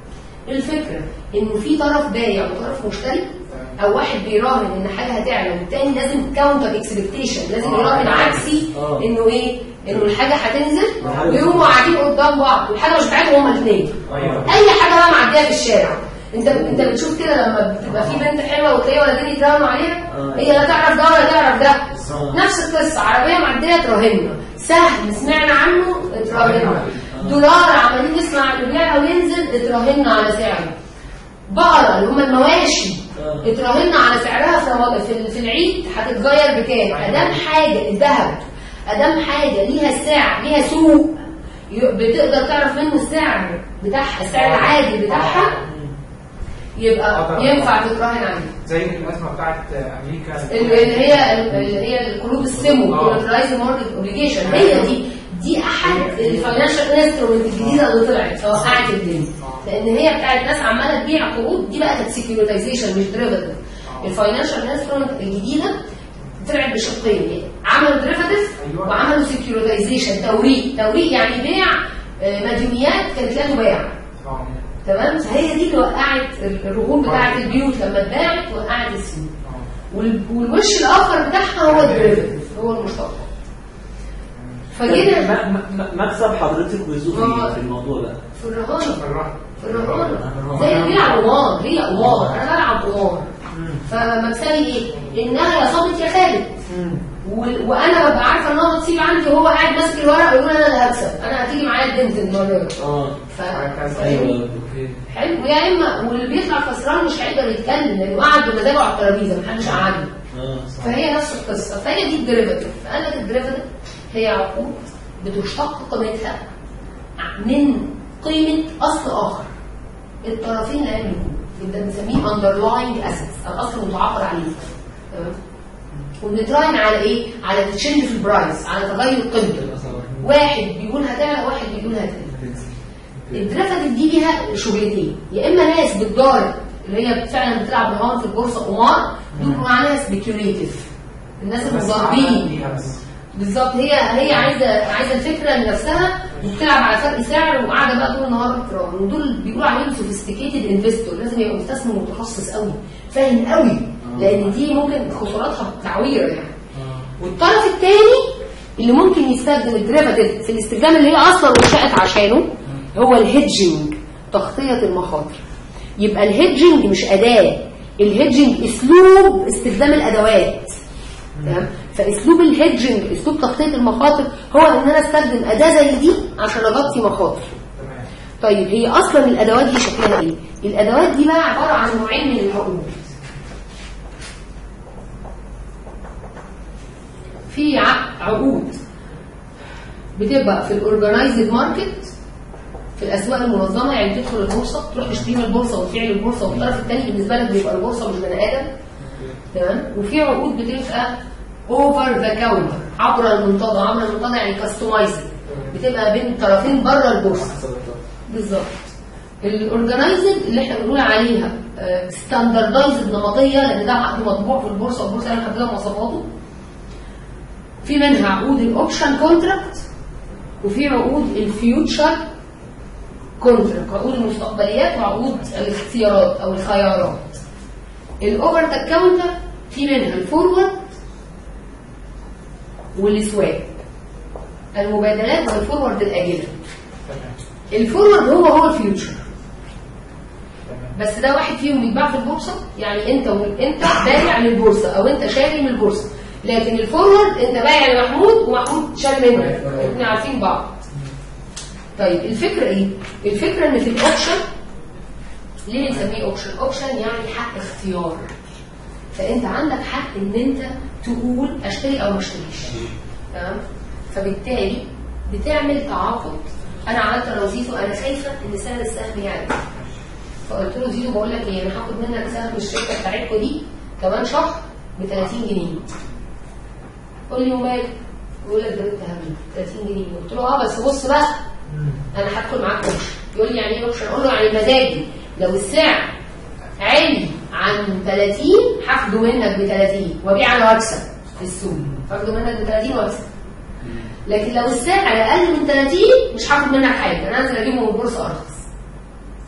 الفكره انه في طرف بايع وطرف مشتري او واحد بيراهن ان حاجه هتعلى والتاني لازم كاونتر اكسبكتيشن لازم يراهن عكسي آه. انه ايه انه الحاجه هتنزل الحاجة ويقوموا قاعدين قدام بعض والحاجه مش بتاعتهم هما الاثنين ايوه اي حاجه بقى معديه في الشارع انت انت بتشوف كده لما بتبقى في بنت حلوه وتلاقي ولدين يتراهنوا عليها آه. هي لا تعرف ده ولا تعرف ده آه. نفس القصه عربيه معديه تراهنا سهم سمعنا عنه اتراهنا دولار عمالين نسمع انه بيعلى وينزل اتراهنا على سعره بقره اللي هم المواشي آه. اتراهنا على سعرها في رمضان- في ال- في العيد هتتغير بكام ادام حاجه الذهب ادام حاجه ليها سعر ليها سوق ي- بتقدر تعرف منه السعر بتاعها السعر العادي بتاعها يبقى ينفع تتراهن عليه زي الازمه بتاعت امريكا اللي اللي هي اللي هي القروض السمو آه. كولاترايز مورجج اوبليجيشن هي دي دي احد الفاينانشال انسترومنت الجديده اللي طلعت فوقعت الدنيا لان هي بتاعت ناس عماله تبيع قروض دي بقى كانت سكيورتايزيشن مش ديريفاتيف الفاينانشال انسترومنت الجديده طلعت بشقين عملوا ديريفاتيف أيوة. وعملوا سكيورتايزيشن توريق توريق يعني بيع آه، مديونيات كانت لا تباع آه. تمام فهي دي اللي وقعت الرهون بتاعت البيوت لما اتباعت وقعت السوق آه. وال- والوش الاخر بتاعها هو الديريفاتيف هو المشتق فجينا م- م- مكسب حضرتك وذوق آه. ايه في الموضوع ده؟ في الرهانه بالراحه في الرهانه زي اللي بيلعب قمار هي قمار انا بلعب قمار فمكسبي ايه؟ انها يا صابت يا خالد و- وانا ببقى عارفه ان هو نصيب عندي وهو قاعد ماسك الورق ويقول انا اللي هكسب انا هتيجي معايا البنت المره دي اه ف... ايوه اوكي حلو يا اما واللي بيطلع خسران مش هيقدر يتكلم لانه قاعد بمزاجه على الترابيزه محدش قعده اه صح فهي نفس القصه فهي دي الديريفاتيف فقال لك الديريفاتيف هي عقود بتشتق قيمتها من قيمه اصل اخر الطرفين لا يملكون ده بنسميه underlying assets الاصل المتعاقد عليه تمام وبنتراهن على ايه؟ على التشينج في البرايس على تغير قيمته واحد بيقول هتعلى واحد بيقول هتقل الدرافت دي ليها شغلتين يا اما ناس بتضارب اللي هي فعلا بتلعب رهان في البورصه قمار دول بيقولوا عليها سبيكيوليتيف الناس المضاربين فيها بس بالظبط هي هي عايزه عايزه الفكره لنفسها وبتلعب على فرق سعر وقاعده بقى طول النهار بتراهن ودول بيقولوا عليهم سوفيستيكيتد انفستور لازم يبقى مستثمر متخصص قوي فاهم قوي لان دي ممكن خساراتها تعويره يعني والطرف الثاني اللي ممكن يستخدم الديريفاتيف في الاستخدام اللي هي اصلا انشات عشانه هو الهيدجنج تغطيه المخاطر يبقى الهيدجنج مش اداه الهيدجنج اسلوب استخدام الادوات تمام فاسلوب الهيدجنج اسلوب تغطيه المخاطر هو ان انا استخدم اداه زي دي عشان اغطي مخاطر تمام طيب هي اصلا الادوات دي شكلها ايه الادوات دي بقى عباره عن نوعين من العقود في ع- عقود بتبقى في الاورجنايزد ماركت في الاسواق المنظمه يعني تدخل البورصه تروح تشتري من البورصه وتبيع للبورصه والطرف الثاني بالنسبه لك بيبقى البورصه مش بني ادم تمام وفي عقود بتبقى اوفر ذا كاونتر عبر المنتدى عبر المنتدى يعني كاستمايزد بتبقى بين طرفين بره البورصه بالظبط الاورجنايزد اللي احنا بنقول عليها ستاندردايزد نمطيه لان ده عقد مطبوع في البورصه والبورصه اللي محدده مواصفاته في منها عقود الاوبشن كونتراكت وفي عقود الفيوتشر كونتراكت عقود المستقبليات وعقود الاختيارات او الخيارات الاوفر ذا كاونتر في منها الفورورد والسواب المبادلات والفورورد الاجله تمام الفورورد هو هو الفيوتشر تمام بس ده واحد فيهم بيتباع في البورصه يعني انت و... انت بايع للبورصه او انت شاري من البورصه لكن الفورورد انت بايع لمحمود ومحمود شاري منك احنا عارفين بعض طيب الفكره ايه الفكره ان في الاوبشن ليه بنسميه اوبشن اوبشن يعني حق اختيار فانت عندك حق ان انت تقول اشتري او ما اشتريش تمام فبالتالي بتعمل تعاقد انا عملت انا وزيزو انا خايفه ان سعر السهم يعلى فقلت له زيزو بقول لك ايه انا هاخد منك سهم الشركه بتاعتكم دي كمان شهر ب 30 جنيه قول لي ومال يقول لك ده انت هبل 30 جنيه قلت له اه بس بص بقى انا هدخل معاك اوبشن يقول لي يعني ايه اوبشن اقول له يعني مزاجي لو السعر عالي عن 30 هاخده منك ب 30 وابيع انا واكسب في السوق هاخده منك ب 30 واكسب لكن لو السعر اقل من 30 مش هاخد منك حاجه انا انزل اجيبه من البورصه ارخص تمام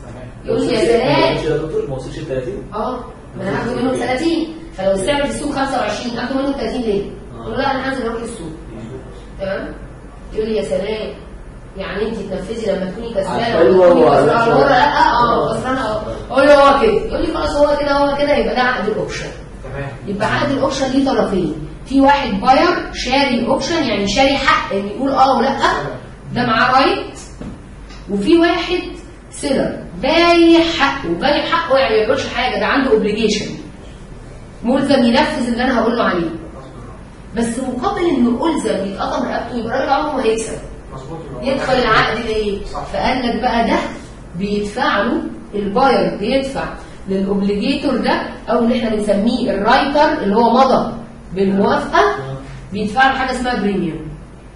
يقول لي يا سلام يا دكتور ما وصلش ل 30 اه ما انا هاخده منه 30 فلو السعر في السوق 25 اخده منه 30 ليه؟ اقول له لا انا هنزل اروح السوق تمام يقول لي يا سلام يعني انت تنفذي لما تكوني كسبانه حلوة وتكوني ولا خسرانه شوية؟ ولا لا اه خسرانه اه اقول له هو كده يقول لي خلاص هو كده هو كده يبقى ده عقد الاوبشن تمام يبقى عقد الاوبشن ليه طرفين في واحد باير شاري الاوبشن يعني شاري حق ان يقول اه ولا ده معاه رايت وفي واحد سيلر بايع حقه بايع حقه يعني ما بيقولش حاجه ده عنده اوبليجيشن ملزم ينفذ اللي انا هقول له عليه بس مقابل انه الزم يتقطم رقبته يبقى الراجل عمره ما هيكسب مظبوط يدخل العقد ليه؟ صح. فقال لك بقى ده بيدفع له الباير بيدفع للاوبليجيتور ده او اللي احنا بنسميه الرايتر اللي هو مضى بالموافقه بيدفع له حاجه اسمها بريميوم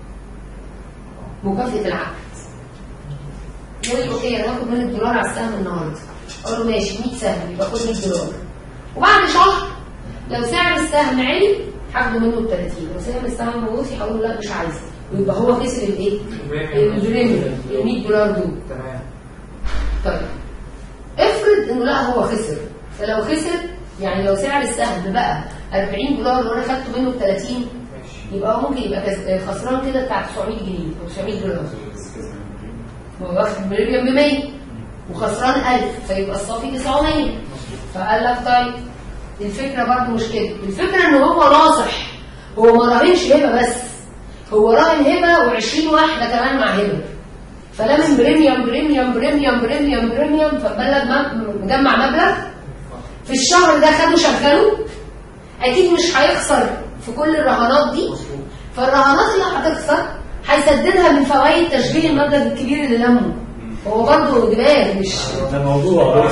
مكافاه العقد يقول لي اوكي انا هاخد منك دولار على السهم النهارده اقول له ماشي 100 سهم يبقى خد 100 دولار وبعد شهر لو سعر السهم عالي هاخده منه ب 30 لو سعر السهم وطي هقول له لا مش عايزه ويبقى هو خسر الايه؟ البريميوم ال 100 دولار دول تمام طيب افرض انه لا هو خسر فلو خسر يعني لو سعر السهم بقى 40 دولار وانا خدته منه ب 30 ماشي يبقى هو ممكن يبقى كس- خسران كده بتاع 900 جنيه او 900 دولار ما هو واخد بريميوم ب 100 وخسران 1000 فيبقى الصافي 900 فقال لك طيب الفكره برضه مش كده الفكره ان هو ناصح هو ما راهنش هبه بس هو راهن هبه و20 واحده كمان مع هبه فلا من بريميوم بريميوم بريميوم بريميوم بريميوم فبلغ م- مجمع مبلغ في الشهر ده خده شغله اكيد مش هيخسر في كل الرهانات دي فالرهانات اللي هتخسر هيسددها من فوائد تشغيل المبلغ الكبير اللي لمه هو برضه دماغ مش ده موضوع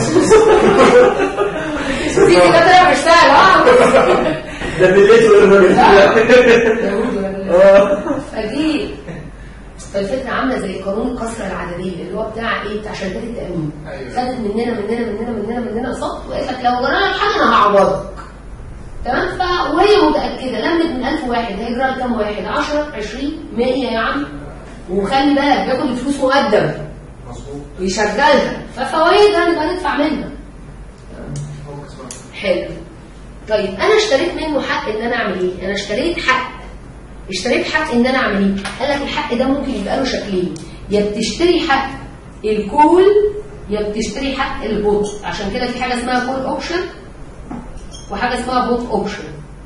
دي كده طلع مش سهل اه ده بالليل والراجل فدي فالفكره عامله زي قانون الكسره العدديه اللي هو بتاع ايه بتاع شركات التامين أيوة. خدت مننا مننا مننا مننا مننا قسط وقالت لك لو جرى لك حاجه انا هعوضك تمام ف وهي متاكده لمت من 1000 واحد هيجرى لك كام واحد 10 20 100 يا عم وخلي بالك بياخد الفلوس مقدم مظبوط ويشغلها ففوائدها نبقى ندفع منها هو كسبان حلو طيب انا اشتريت منه حق ان انا اعمل ايه انا اشتريت حق اشتريت حق ان انا اعمل ايه قال لك الحق ده ممكن يبقى له شكلين يا بتشتري حق الكول يا بتشتري حق البوت عشان كده في حاجه اسمها كول اوبشن وحاجه اسمها بوت اوبشن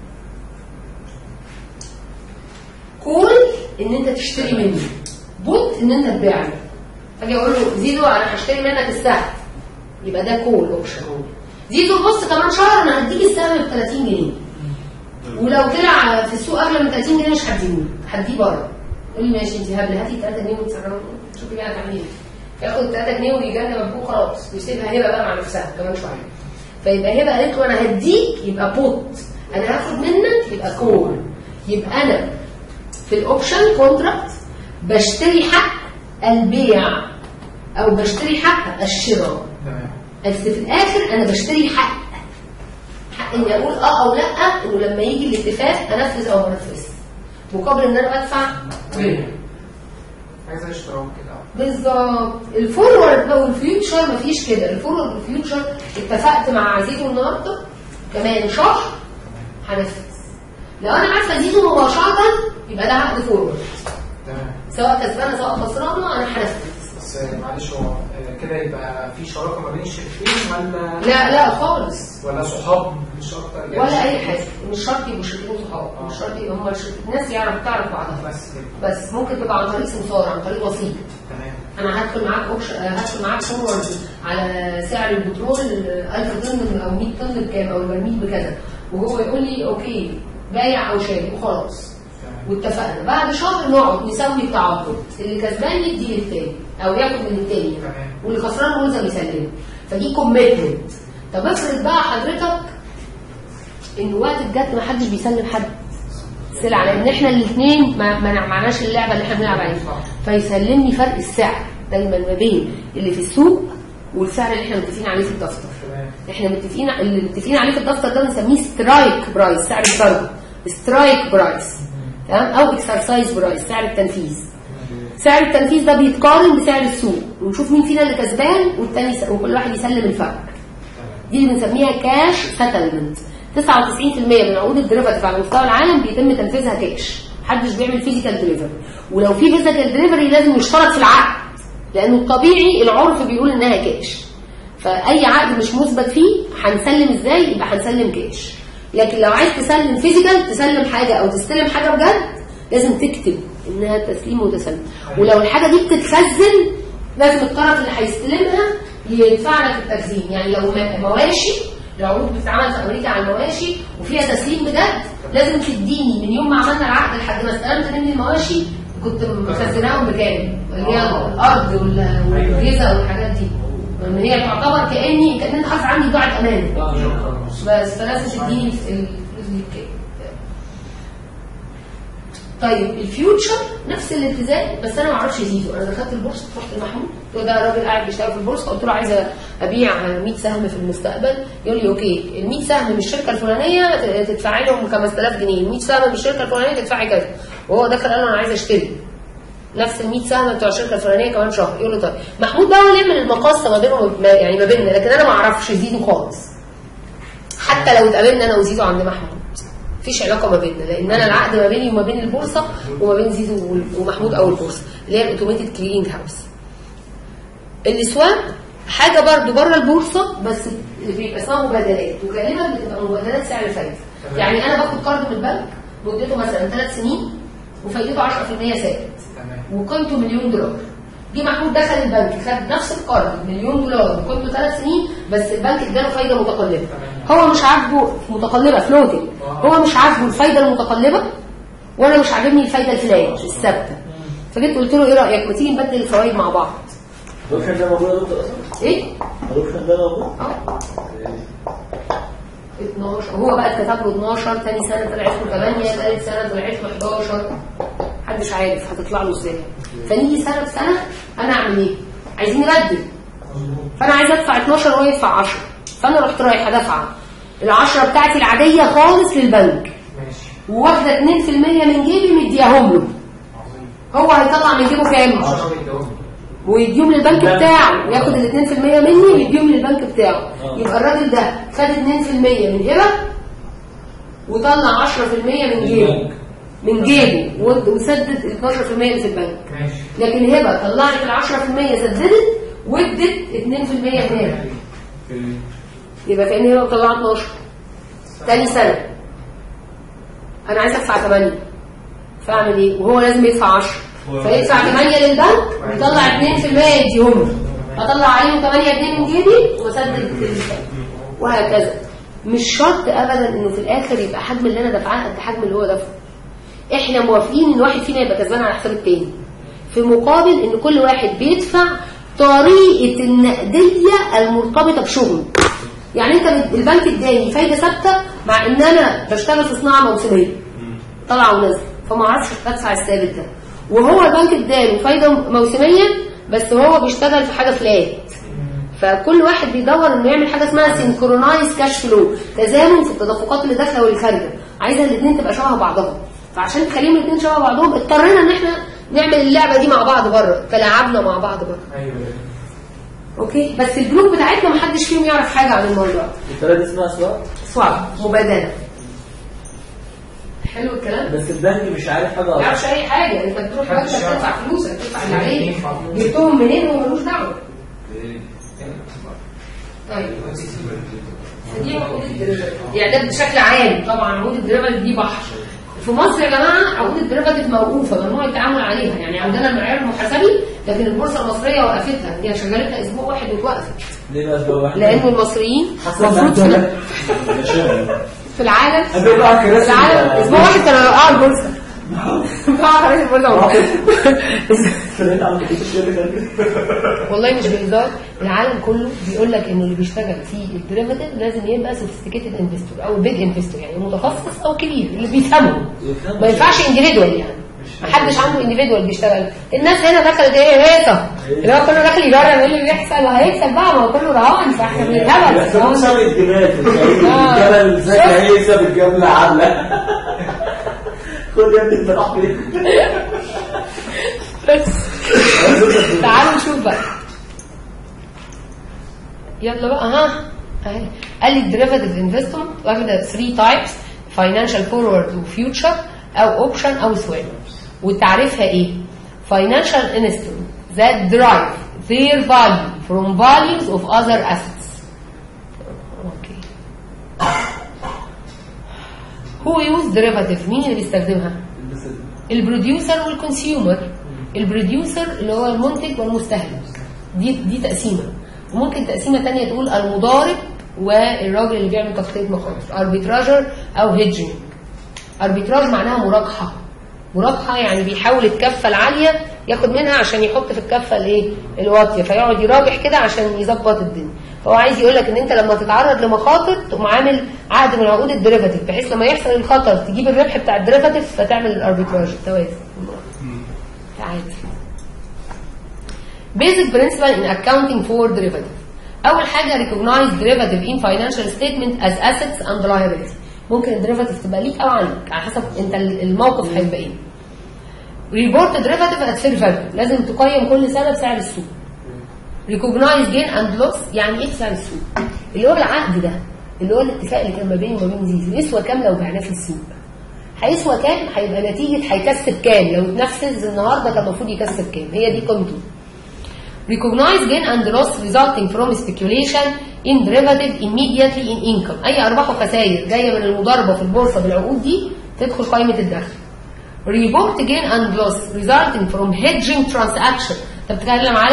كول ان انت تشتري منه بوت ان انت تبيع له فاجي اقول له زيزو انا هشتري منك السهم يبقى ده كول اوبشن زيزو بص كمان شهر انا هديك السهم ب 30 جنيه ولو طلع في السوق اغلى من 30 جنيه مش هديهولك هديه بره يقول لي ماشي انت هبله هاتي 3 جنيه وتسرعي شوفي بقى هتعملي ايه ياخد 3 جنيه ويجنب ابوه خلاص ويسيبها هبه بقى مع نفسها كمان شويه فيبقى هبه قالت له انا هديك يبقى بوت انا هاخد منك يبقى كول يبقى انا في الاوبشن كونتراكت بشتري حق البيع او بشتري حق الشراء تمام بس في الاخر انا بشتري حق حق اني اقول اه او لا انه لما يجي الاتفاق انفذ او ما انفذش مقابل ان انا بدفع بريميوم عايز اشتراك كده بالظبط الفورورد بقى والفيوتشر مفيش كده الفورورد والفيوتشر اتفقت مع زيزو النهارده كمان شهر هنفذ لو انا عارفه زيزو مباشره يبقى ده عقد فورورد تمام سواء كسبانه سواء خسرانه انا هنفذ بس معلش هو آه، كده يبقى في شراكه ما بين الشركتين ولا لا لا خالص ولا صحاب مش اكتر يعني ولا اي حاجه مش شرط يبقوا شريكين صحاب مش شرط يبقوا هم الشركة- ناس يعرف تعرف بعضها بس كده بس ممكن تبقى عن طريق سمسار عن طريق وسيط تمام انا هدخل معاك اوبشن هدخل معاك فورورد على سعر البترول 1000 طن او 100 طن بكام او البرميل بكذا وهو يقول لي اوكي بايع او شاري وخلاص تمام واتفقنا بعد شهر نقعد نسوي التعاقد اللي كسبان يدي للتاني او ياخد من التاني تمام. واللي خسران ملزم يسلمه فدي كوميتمنت طب افرض بقى حضرتك ان وقت الجد ما حدش بيسلم حد سلعه لان احنا الاثنين ما ما معناش اللعبه اللي احنا بنلعب عليها فيسلمني فرق السعر دايما ما بين اللي في السوق والسعر اللي احنا متفقين عليه في الدفتر تمام احنا متفقين اللي متفقين عليه في الدفتر ده بنسميه سترايك برايس سعر الضرب سترايك برايس تمام او اكسرسايز برايس سعر التنفيذ سعر التنفيذ ده بيتقارن بسعر السوق ونشوف مين فينا اللي كسبان والتاني س... وكل واحد يسلم الفرق دي اللي بنسميها كاش سيتلمنت 99% من عقود الديريفاتيف على مستوى العالم بيتم تنفيذها كاش محدش بيعمل فيزيكال ديليفري ولو في فيزيكال ديليفري لازم يشترط في العقد لانه الطبيعي العرف بيقول انها كاش فاي عقد مش مثبت فيه هنسلم ازاي يبقى هنسلم كاش لكن لو عايز تسلم فيزيكال تسلم حاجه او تستلم حاجه بجد لازم تكتب انها تسليم وتسلم ولو الحاجه دي بتتخزن لازم الطرف اللي هيستلمها يدفع لك التخزين يعني لو م- مواشي العقود بتتعمل في امريكا على المواشي وفيها تسليم بجد لازم تديني من يوم ما عملنا العقد لحد ما استلمت مني المواشي كنت مخزناهم بكامل اللي هي الارض وال- والجيزه والحاجات دي ان هي تعتبر كاني كان انت حاطط عندي ضاعه امان بس فلازم تديني الفلوس دي بكام طيب الفيوتشر نفس الالتزام بس انا ما اعرفش زيزو انا دخلت البورصه رحت لمحمود قلت له ده راجل قاعد بيشتغل في البورصه قلت له عايزه ابيع 100 سهم في المستقبل يقول لي اوكي ال 100 سهم من الشركه الفلانيه ت- تدفعي لهم 5000 جنيه ال 100 سهم من الشركه الفلانيه تدفعي كذا وهو دخل قال له انا عايز اشتري نفس ال 100 سهم بتوع الشركه الفلانيه كمان شهر يقول له طيب محمود بقى هو اللي يعمل المقاصه ما بينه وما- يعني ما بيننا لكن انا ما اعرفش زيزو خالص حتى لو اتقابلنا انا وزيزو عند محمود مفيش علاقه ما بيننا لان انا العقد ما بيني وما بين البورصه وما بين زيزو وال- ومحمود او البورصه اللي هي الاوتوميتد كليرنج هاوس الاسواق حاجه برضو بره البورصه بس اللي بيبقى اسمها مبادلات وغالبا بتبقى مبادلات سعر فايده يعني انا باخد قرض من البنك مدته مثلا ثلاث سنين وفايدته 10% ثابت تمام وقيمته مليون دولار جه محمود دخل البنك خد نفس القرض مليون دولار وقيمته ثلاث سنين بس البنك اداله فايده متقلبه هو مش عاجبه متقلبه فلوتنج هو مش عاجبه الفايده المتقلبه وانا مش عاجبني الفايده الفلات الثابته فجيت قلت له ايه رايك ما تيجي نبدل الفوائد مع بعض الاوبشن ده موجود يا دكتور اصلا؟ ايه الاوبشن ده موجود؟ اه 12 هو بقى اتكتب له 12 تاني سنه طلعت له 8 ثالث سنه طلعت له 11 محدش عارف هتطلع له ازاي فنيجي سنه بسنه انا اعمل ايه؟ عايزين نبدل فانا عايز ادفع 12 وهو يدفع 10 فانا رحت رايحه دافعه ال 10 بتاعتي العاديه خالص للبنك ماشي وواخده 2% من جيبي مدياهم له هو هيطلع من جيبه كام؟ 10 بيدوهم ويديهم للبنك بتاعه وياخد ال 2% مني ويديهم للبنك بتاعه يبقى الراجل ده خد 2% من هبه وطلع 10% من جيبه من جيبه ود- وسدد ال 12% اللي في البنك ماشي لكن هبه طلعت ال 10% سددت وادت 2% هنا يبقى كان هبه طلعت 12 تاني سنه انا عايز ادفع 8 فاعمل ايه وهو لازم يدفع 10 فيدفع 8 للبنك ويطلع 2% يديهم له اطلع عليهم 8 جنيه من جيبي واسدد ال- وهكذا مش شرط ابدا انه في الاخر يبقى حجم اللي انا دافعاه قد حجم اللي هو دفعه احنا موافقين ان واحد فينا يبقى كسبان على حساب التاني في مقابل ان كل واحد بيدفع طريقه النقديه المرتبطه بشغله يعني انت بت- البنك اداني فايده ثابته مع ان انا بشتغل في صناعه موسميه طلع ونزل فما اعرفش ادفع الثابت ده وهو البنك اداله فايده موسميه بس هو بيشتغل في حاجه فلات فكل واحد بيدور انه يعمل حاجه اسمها سينكرونايز كاش فلو تزامن في التدفقات اللي داخله واللي خارجه عايزه الاثنين تبقى شبه بعضهم فعشان تخليهم الاثنين شبه بعضهم اضطرينا ان احنا نعمل اللعبه دي مع بعض بره فلعبنا مع بعض بره ايوه اوكي بس الجروب بتاعتنا ما حدش فيهم يعرف حاجه عن الموضوع الطريقه دي اسمها اسواق سواب مبادله حلو الكلام بس البنك مش عارف حاجه ما اصلا يعرفش اي حاجه انت بتروح بنك محدش يعرف. تدفع فلوسك تدفع اللي عليك ينفع فلوس. جبتهم منين هو ملوش دعوه طيب دي عقود الدريفاتيف يعني ده بشكل عام طبعا عقود الدريفاتيف دي بحر في مصر يا جماعه عقود الدريفاتيف موقوفه ممنوع التعامل عليها يعني عندنا المعيار المحاسبي لكن البورصه المصريه وقفتها هي شغلتها اسبوع واحد واتوقفت ليه بقى اسبوع واحد؟ لان المصريين حسب المفروض ما في, ده شغل في العالم قبل بقى في كراسي العالم اسبوع واحد كانوا يوقعوا البورصه يوقعوا كراسي البورصه فرقت على الشركه والله مش بهزار العالم كله بيقول لك انه اللي بيشتغل في الديريفاتيف لازم يبقى سوفيستيكيتد انفستور او بيج انفستور يعني متخصص او كبير اللي بيفهموا ما ينفعش انديفيدوال يعني ما حدش عنده انديفيدوال بيشتغل الناس هنا دخلت ايه هيصه اللي هو كله داخل يجرب ايه اللي بيحصل وهيكسب بقى ما هو كله رهان فاحنا بنتهبل بيحسبوه سبب الجبال آه. الجبل ازاي هيكسب الجبل عامله خد يا ابني انت راح فين؟ بس تعالوا نشوف بقى يلا بقى ها اهي قال لي الديريفاتيف انفستمنت واخده 3 تايبس فاينانشال فورورد وفيوتشر او اوبشن او سواب وتعريفها ايه؟ financial instruments that derive their value from values of other assets. Okay. Who use derivative؟ مين اللي بيستخدمها؟ البروديوسر والكونسيومر البروديوسر اللي هو المنتج والمستهلك دي دي تقسيمه وممكن تقسيمه تانية تقول المضارب والراجل اللي بيعمل تخطيط مخاطر اربيتراجر او هيدجنج اربيتراج معناها مراجحه مراجحه يعني بيحاول الكفه العاليه ياخد منها عشان يحط في الكفه الايه الواطيه فيقعد يراجح كده عشان يظبط الدنيا فهو عايز يقول لك ان انت لما تتعرض لمخاطر تقوم عامل عقد من عقود الديريفاتيف بحيث لما يحصل الخطر تجيب الربح بتاع الديريفاتيف فتعمل الاربيتراج التوازن عادي basic principle in accounting for derivative اول حاجه recognize derivative in financial statement as assets and liability ممكن الديريفاتيف تبقى ليك او عنك على حسب انت الموقف هيبقى ايه report derivative at fair value لازم تقيم كل سنه بسعر السوق recognize gain and loss يعني ايه سعر السوق اللي هو العقد ده اللي هو الاتفاق اللي كان ما بيني وما بين زيزو يسوى كام لو بعناه في السوق هيسوى كام هيبقى نتيجه هيكسب كام لو اتنفذ النهارده كان المفروض يكسب كام هي دي قيمته recognize gain and loss resulting from speculation in derivative immediately in income اي ارباح وخسائر جايه من المضاربه في البورصه بالعقود دي تدخل قائمه الدخل report gain and loss resulting from hedging transaction انت بتتكلم على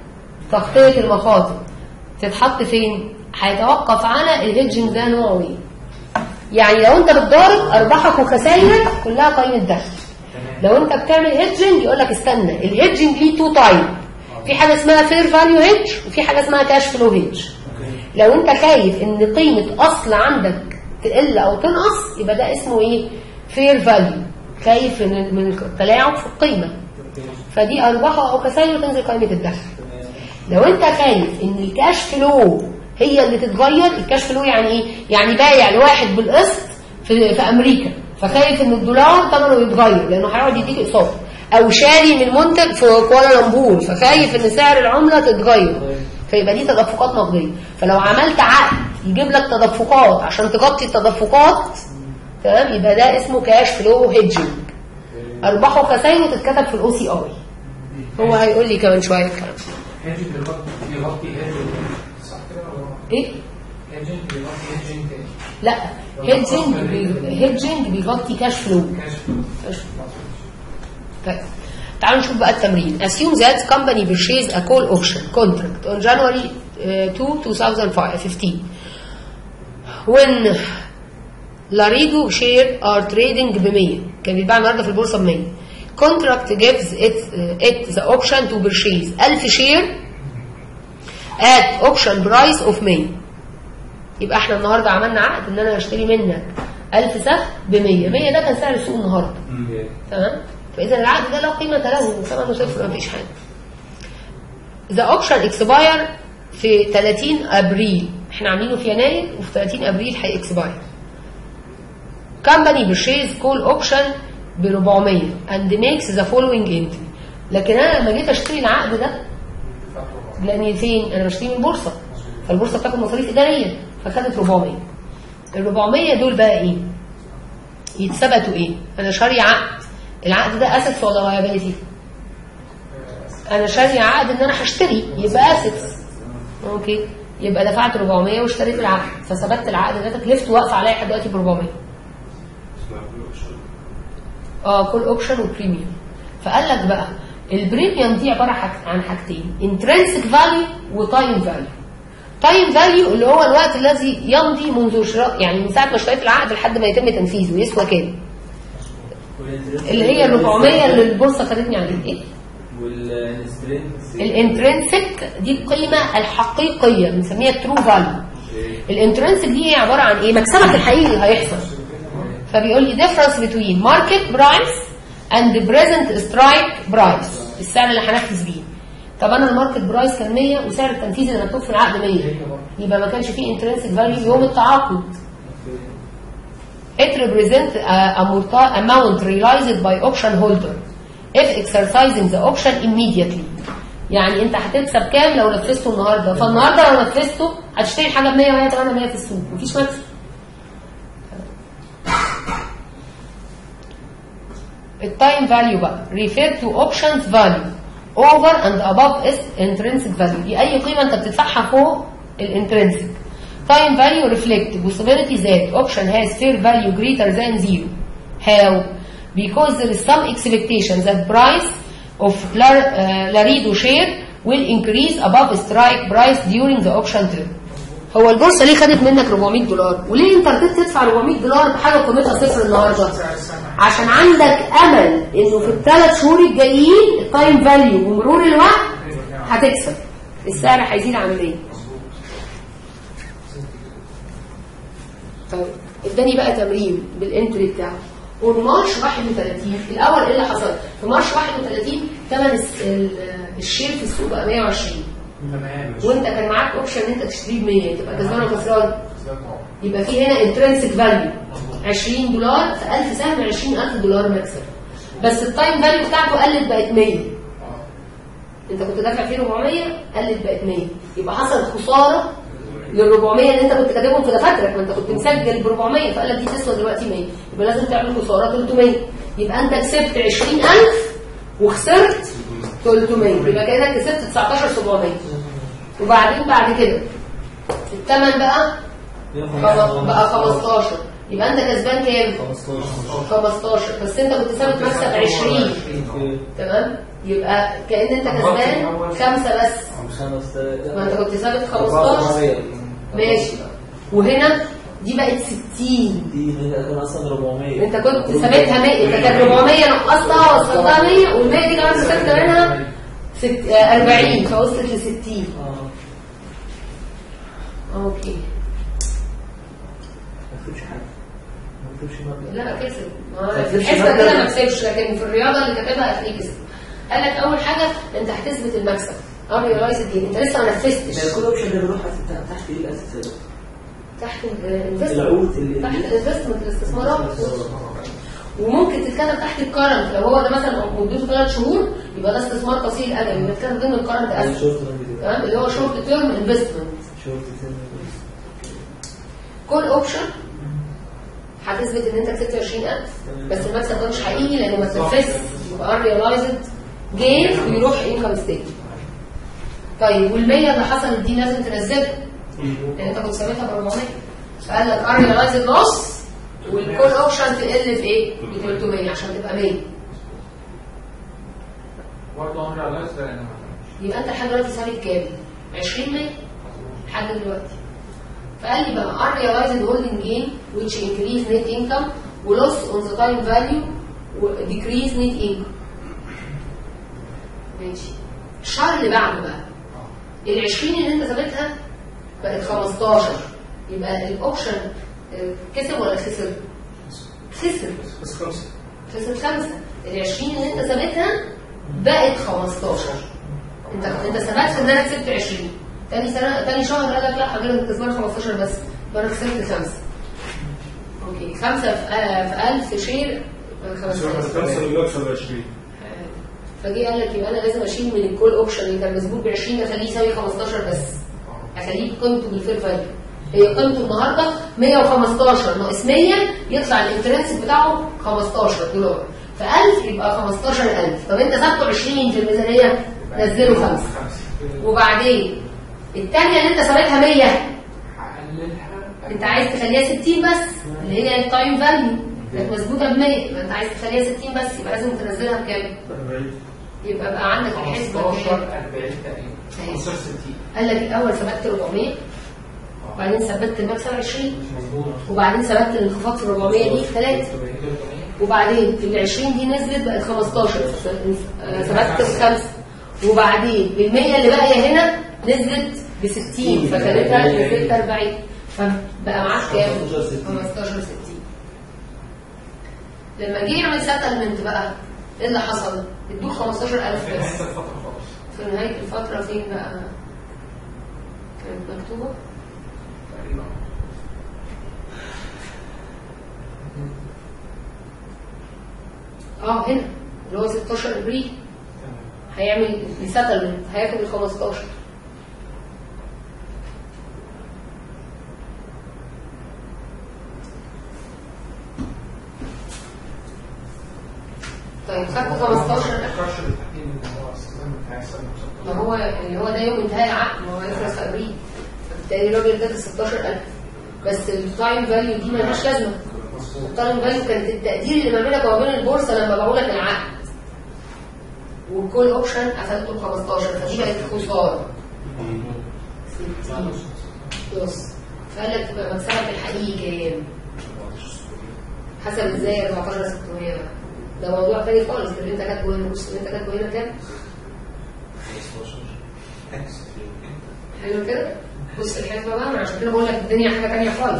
تغطيه المخاطر تتحط فين هيتوقف على الهيدجنج ده نوعه ايه يعني لو انت بتضارب ارباحك وخسائرك كلها قائمه دخل لو انت بتعمل هيدجنج يقول لك استنى الهيدجنج ليه تو تايب في حاجه اسمها فير فاليو هيدج وفي حاجه اسمها كاش فلو هيدج لو انت خايف ان قيمه اصل عندك تقل او تنقص يبقى ده اسمه ايه فير فاليو خايف من من التلاعب في القيمه فدي ارباح او خسائر تنزل قائمه الدخل لو انت خايف ان الكاش فلو هي اللي تتغير الكاش فلو يعني ايه يعني بايع لواحد بالقسط في, في امريكا فخايف ان الدولار ثمنه يتغير لانه هيقعد يديك اقساط او شاري من منتج في كوالالمبور فخايف ان سعر العمله تتغير فيبقى دي تدفقات نقديه فلو عملت عقد يجيب لك تدفقات عشان تغطي التدفقات تمام يبقى ده اسمه كاش فلو هيدجنج ارباح وخسائر تتكتب في الاو سي اي هو هيقول لي كمان شويه الكلام هيدجنج بيغطي هيدجنج صح كده ولا ايه هيدجنج بيغطي هيدجنج تاني لا هيدجنج بي... هيدجنج بيغطي كاش فلو كاش فلو كاش فلو طيب تعالوا نشوف بقى التمرين assume that company purchased a call option contract on January uh, 2 2015 when Larigo share are trading ب 100 كان بيتباع النهارده في البورصه ب 100 contract gives it, uh, it the option to purchase 1000 share at option price of 100 يبقى احنا النهارده عملنا عقد ان انا هشتري منك 1000 سهم ب 100 100 ده كان سعر السوق النهارده تمام فاذا العقد ده لا قيمه له ثمنه صفر مفيش حاجه ذا اوبشن اكسباير في 30 ابريل احنا عاملينه في يناير وفي 30 ابريل هيكسباير كمباني بيرشيز كول اوبشن ب 400 اند ميكس ذا فولوينج انتري لكن انا لما جيت اشتري العقد ده لان فين انا بشتري من البورصه فالبورصه بتاخد مصاريف اداريه فخدت 400 ال 400 دول بقى ايه يتثبتوا ايه انا شاري عقد العقد ده اسيتس ولا لايبيلتي انا شاري عقد ان انا هشتري يبقى اسيتس اوكي يبقى دفعت 400 واشتريت العقد فثبت العقد ده تكلفته واقفه عليا لحد دلوقتي ب 400 اه كل اوبشن وبريميوم فقال لك بقى البريميوم دي عباره حاج- عن حاجتين انترنسك فاليو وتايم فاليو تايم فاليو اللي هو الوقت الذي يمضي منذ شراء يعني من ساعه ما اشتريت العقد لحد ما يتم تنفيذه يسوى كام اللي هي ال 400 اللي البورصه خدتني عليه ايه والانسترنس الانترنسك دي القيمه الحقيقيه بنسميها ترو فاليو الانترنسك دي هي عباره عن ايه مكسبك الحقيقي اللي هيحصل فبيقول لي difference between market price and present strike price السعر اللي هنفذ بيه طب انا الماركت برايس كان 100 وسعر التنفيذ اللي مكتوب في العقد 100 يبقى ما كانش فيه انترنسك فاليو يوم التعاقد It represents a amount- amount realized by option holder if exercising the option immediately يعني انت هتكسب كام لو نفذته النهارده فالنهارده لو نفذته هتشتري حاجه ب 100 وهي 800 في السوق مفيش مكسب التايم فاليو بقى refer to options value over and above its intrinsic value دي اي قيمه انت بتدفعها فوق الانترنسك time value reflect possibility that option has fair value greater than zero how because there is some expectation that price of Lar, uh, Larido share will increase above strike price during the option term هو البورصه ليه خدت منك 400 دولار وليه انت رضيت تدفع 400 دولار بحاجه قيمتها صفر النهارده عشان عندك امل انه في الثلاث شهور الجايين التايم فاليو بمرور الوقت هتكسب السعر هيزيد عن ايه طيب اداني بقى تمرين بالانتري بتاعه والمارش 31 الاول ايه اللي حصل في مارش 31 ثمن الس- ال- الشير في السوق بقى 120 تمام وانت كان معاك اوبشن ان انت تشتريه ب 100 تبقى كسبان ولا خسران يبقى في هنا انترنسك فاليو 20 دولار في 1000 سهم 20000 دولار مكسب بس التايم فاليو بتاعته قلت بقت 100 انت كنت دافع فيه 400 قلت بقت 100 يبقى حصل خساره لل 400 اللي انت كنت كاتبهم في دفاترك ما انت كنت مسجل ب 400 فقال لك دي تسوى دلوقتي 100 يبقى لازم تعمل خساره 300 يبقى انت كسبت 20000 وخسرت 300 يبقى كانك كسبت 19700 وبعدين بعد كده الثمن بقى خم- بقى 15 يبقى انت كسبان كام 15 بس انت كنت ثابت مكسب 20 تمام يبقى كأن انت كسبان خمسة بس خمس ما انت كنت ثابت 15 ماشي وهنا دي بقت 60 دي كان اصلا 400 انت كنت ثابتها 100 انت كانت 400 نقصتها وصلتها 100 وال100 دي كمان كسبت منها ست- آه، 40 فوصلت ل 60 اه اوكي ما كتبش حاجه ما كتبش مبلغ لا كسب ما في كسبش الحسبه مبلغ. كده ما كسبش لكن في الرياضه اللي كاتبها هتلاقيه كسب قال لك اول حاجه انت هتثبت المكسب اه ريلايز جيم انت لسه ما نفذتش كل اوبشن ده بيروح تحت تحت ايه الاساسيات تحت الانفستمنت العقود اللي تحت الانفستمنت الاستثمارات وممكن تتكتب تحت الكرنت لو هو ده مثلا مدته ثلاث شهور يبقى ده استثمار قصير الاجل يبقى تتكتب ضمن الكرنت اسيت شورت تمام اللي هو شورت تيرم انفستمنت شورت كل اوبشن هتثبت ان انت كسبت 20000 بس المكسب ده مش حقيقي لانه ما اتنفذش يبقى unrealized جين ويروح انكم ستيتمنت طيب وال100 اللي حصلت دي لازم تنزلها لان انت كنت ثابتها ب 400 فقال لك unrealized loss والكول اوبشن تقل في ايه؟ ب 300 عشان تبقى 100 برضه امر على ده انا يبقى انت لحد دلوقتي ثابت كام؟ 20 100 لحد دلوقتي فقال لي بقى unrealized holding gain which increase net income و loss on the time value و decrease net income ماشي الشهر اللي بعده بقى ال 20 اللي انت ثابتها بقت 15 يبقى الاوبشن آه، كسب ولا خسر؟ خسر بس خمسة خسر خمسة ال 20 اللي انت ثابتها بقت 15 انت انت ثبت ان انا كسبت 20 تاني سنه تاني شهر قال لك لا حضرتك انت كسبان 15 بس يبقى انا خسرت خمسه اوكي خمسه في آه، في 1000 شير يبقى خمسة 5000 اللي أكثر 20 فجي قال لك يبقى انا لازم اشيل من الكول اوبشن اللي كان مسبوق ب 20 اخليه يساوي 15 بس اخليه قيمته بالفير فاليو هي قيمته النهارده 115 ناقص 100 يطلع الانترنس بتاعه 15 دولار ف 1000 يبقى 15000 طب انت ثابته 20 في الميزانيه نزله 5 وبعدين الثانيه اللي انت ثابتها 100 هقللها انت عايز تخليها 60 بس اللي هي التايم فاليو كانت مظبوطه ب 100 فانت عايز تخليها 60 بس يبقى لازم تنزلها بكام؟ يبقى بقى عندك الحسبه 15 كام؟ 40 تقريبا 15 60 قال لك الاول ثبت 400 وبعدين ثبت المكسب 20 مظبوط وبعدين ثبت الانخفاض في 400 دي 3 وبعدين ال 20 دي نزلت بقت 15 آه، ثبت بخمسه وبعدين ال 100 اللي باقيه هنا نزلت ب 60 فخلتها نزلت 40 فبقى معاك كام؟ 15 60. 15 60 لما جه يعمل سيتلمنت بقى ايه اللي حصل؟ ادوه 15000 في بس نهايه الفتره خالص في نهاية الفترة فين بقى؟ كانت مكتوبة؟ تقريبا اه هنا اللي هو 16 ابريل هيعمل السيتلمنت هياخد ال 15 طيب خدت 15 الكرش اللي تحتين اللي هو استخدام بتاع السنة ما هو اللي هو ده يوم انتهاء العقد ما هو يخلص في ابريل فبالتالي الراجل ده 16000 بس التايم فاليو دي مالهاش لازمه التايم فاليو كانت التقدير اللي ما بينك وما بين البورصه لما باعوا لك العقد والكول اوبشن قفلته ب 15 فدي بقت خساره 60 بلس فقال لك تبقى مكسبك الحقيقي كام؟ حسب ازاي 14600 بقى ده موضوع تاني خالص اللي انت كاتبه هنا بص اللي انت كاتبه هنا كام؟ 15 حلو كده بص الحسبه بقى ما عشان كده بقول لك الدنيا حاجه تانية خالص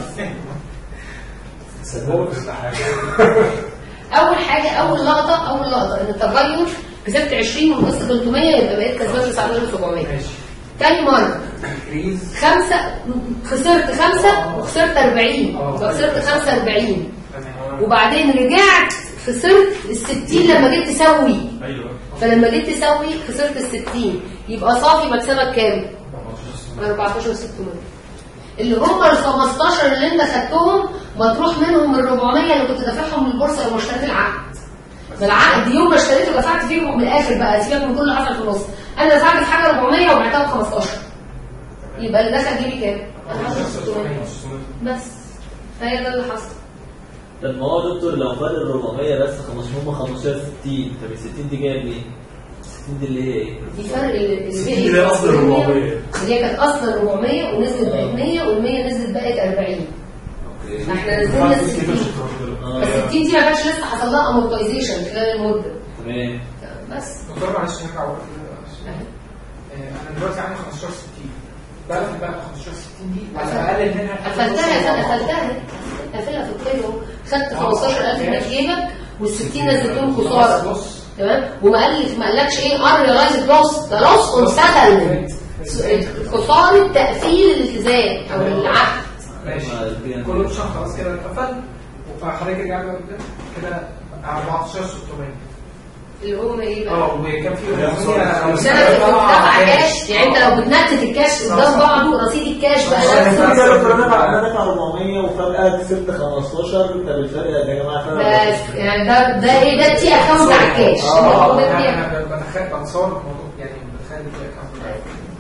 سبوك كل حاجه اول حاجه اول لقطه اول لقطه ان التغير كسبت 20 ونص 300 يبقى بقيت كسبان 19700 ماشي تاني مره كريز خمسه خسرت خمسه وخسرت 40 اه. فخسرت 45 تمام وبعدين رجعت خسرت ال 60 لما جيت تسوي ايوه فلما جيت تسوي خسرت ال 60 يبقى صافي مكسبك كام؟ 14600 اللي هم ال 15 اللي انت خدتهم مطروح منهم ال 400 اللي كنت دافعهم للبورصه لما اشتريت العقد ده العقد يوم ما اشتريته دفعت فيه من الاخر بقى سيبك من كل اللي حصل في النص انا دفعت في حاجه 400 وبعتها ب 15 يبقى اللي دخل جيبي كام؟ 1600 بس فهي ده اللي حصل طب ما هو دكتور لو فرق ال 400 بس 15 هم 15 60 طب ال 60 دي جايه منين؟ 60 دي اللي هي ايه؟ دي فرق ال- ال- دي اللي أصل 400. اللي هي كانت اصلا 400 ونزلت بقت 100 وال100 نزلت بقت 40 اوكي احنا نزلنا 60 اه بس 60 دي ما كانش لسه حصل لها امورتايزيشن خلال المده تمام بس دكتور معلش هرجع اقول كده أهي. آه، انا دلوقتي عندي 15 60 بقفل بقى 15 60 دي ولا بقلل منها قفلتها يا فندم قفلتها قفلها في الكيلو خدت 15000 من جيبك وال 60 نزلتهم خساره بص تمام وما قال ما قالكش ايه ار ريلايز لوس ده لوس اون سيتلمنت خساره تقفيل الالتزام او العقد ماشي كل اوبشن خلاص كده اتقفل فحضرتك رجعت بقى قدام كده 14600 اللي هم ايه بقى؟ اه وكان في مش انا كنت بتدفع كاش يعني انت لو بتنتت الكاش قدام بعضه رصيد الكاش بقى انا نفس دافع انا دافع 400 وفجاه كسبت 15 طب الفرق يا جماعه فرق بس يعني ده ده ايه ده التي اكونت على الكاش اه ده التي انا بتخيل بتصور الموضوع يعني بتخيل الأكونت.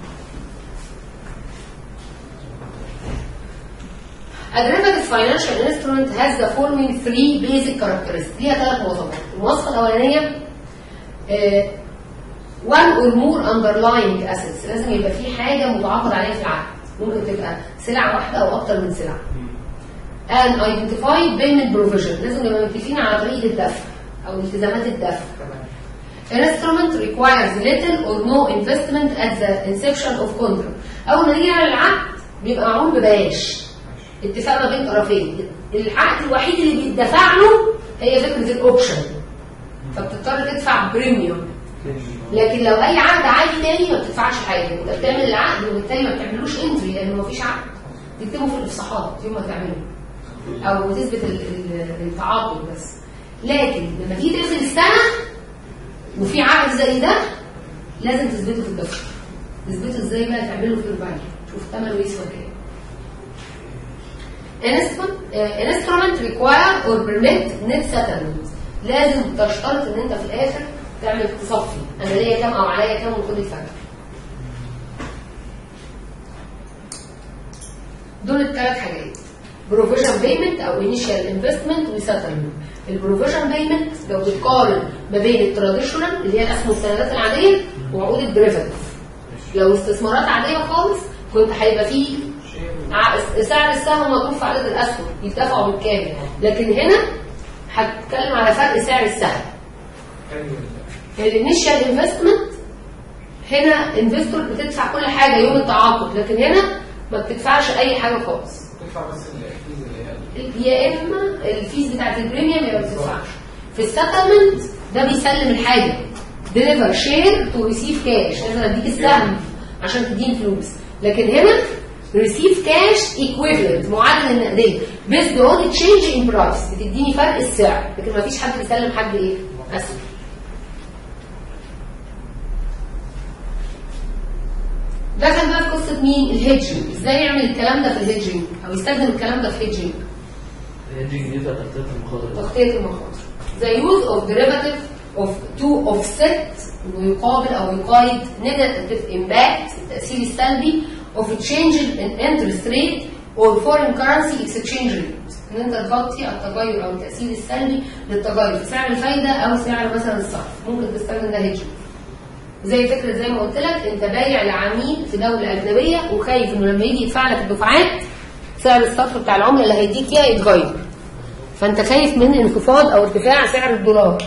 A derivative financial instrument has the following three basic characteristics ليها ثلاث مواصفات المواصفة الأولانية آه، one or more underlying assets لازم يبقى في حاجة متعاقد عليها في العقد ممكن تبقى سلعة واحدة أو أكتر من سلعة and identified payment provision لازم نبقى متفقين على طريقة الدفع أو التزامات الدفع تمام An instrument requires little or no investment at the inception of contract. أول ما نيجي نعمل العقد بيبقى معمول ببلاش. اتفاق ما بين طرفين. العقد الوحيد اللي بيدفع له هي فكرة الأوبشن. فبتضطر تدفع بريميوم. لكن لو أي عقد عادي تاني ما بتدفعش حاجة. أنت بتعمل العقد وبالتالي ما بتعملوش انتري لأنه ما فيش عقد. تكتبه في الإفصاحات يوم ما تعمله. أو تثبت ال- ال- التعاقد بس. لكن لما تيجي تقفل السنة وفي عقد زي ده لازم تثبته في الدفتر تثبته ازاي بقى تعمله في الفاليو شوف ثمنه يسوى كام Instrument- آه، instrument require or permit net settlement لازم تشترط ان انت في الاخر تعمل تصفي انا ليا كام او عليا كام وخد الفرق دول الثلاث حاجات بروفيجن بيمنت او انيشال انفستمنت وسيتلمنت البروفيجن بيمنت لو بتقارن ما بين التراديشنال اللي هي الاسهم والسندات العاديه وعقود الديريفاتيف لو استثمارات عاديه خالص كنت هيبقى فيه ع- سعر السهم مضروب في عدد الاسهم يدفعوا بالكامل لكن هنا هتتكلم على فرق سعر السهم الانيشال انفستمنت هنا انفستور بتدفع كل حاجه يوم التعاقد لكن هنا ما بتدفعش اي حاجه خالص تدفع بس الفيز اللي هي يا اما الفيز بتاعت البريميوم يا ما بتدفعش في السيتلمنت ده بيسلم الحاجه ديليفر شير تو ريسيف كاش لازم اديك السهم عشان تديني فلوس لكن هنا ريسيف كاش ايكويفالنت معادل النقديه بيزد اون تشينج ان برايس بتديني فرق السعر لكن ما فيش حد بيسلم حد ايه اسهم دخل بقى في قصه مين؟ الهيدجنج ازاي يعمل الكلام ده في الهيدجنج او يستخدم الكلام ده في الهيدجنج الهيدجنج دي بتاعت تغطية المخاطر تغطيه المخاطر the use of derivative of to offset انه يقابل او يقايد negative impact التاثير السلبي of a change in interest rate or foreign currency exchange rate ان انت تغطي التغير او التاثير السلبي للتغير في سعر الفايده او سعر مثلا الصرف ممكن تستخدم ده هيدجنج زي فكره زي ما قلت لك انت بايع لعميل في دوله اجنبيه وخايف انه لما يجي يدفع لك الدفعات سعر الصرف بتاع العمله اللي هيديك اياه يتغير فانت خايف من انخفاض او ارتفاع سعر الدولار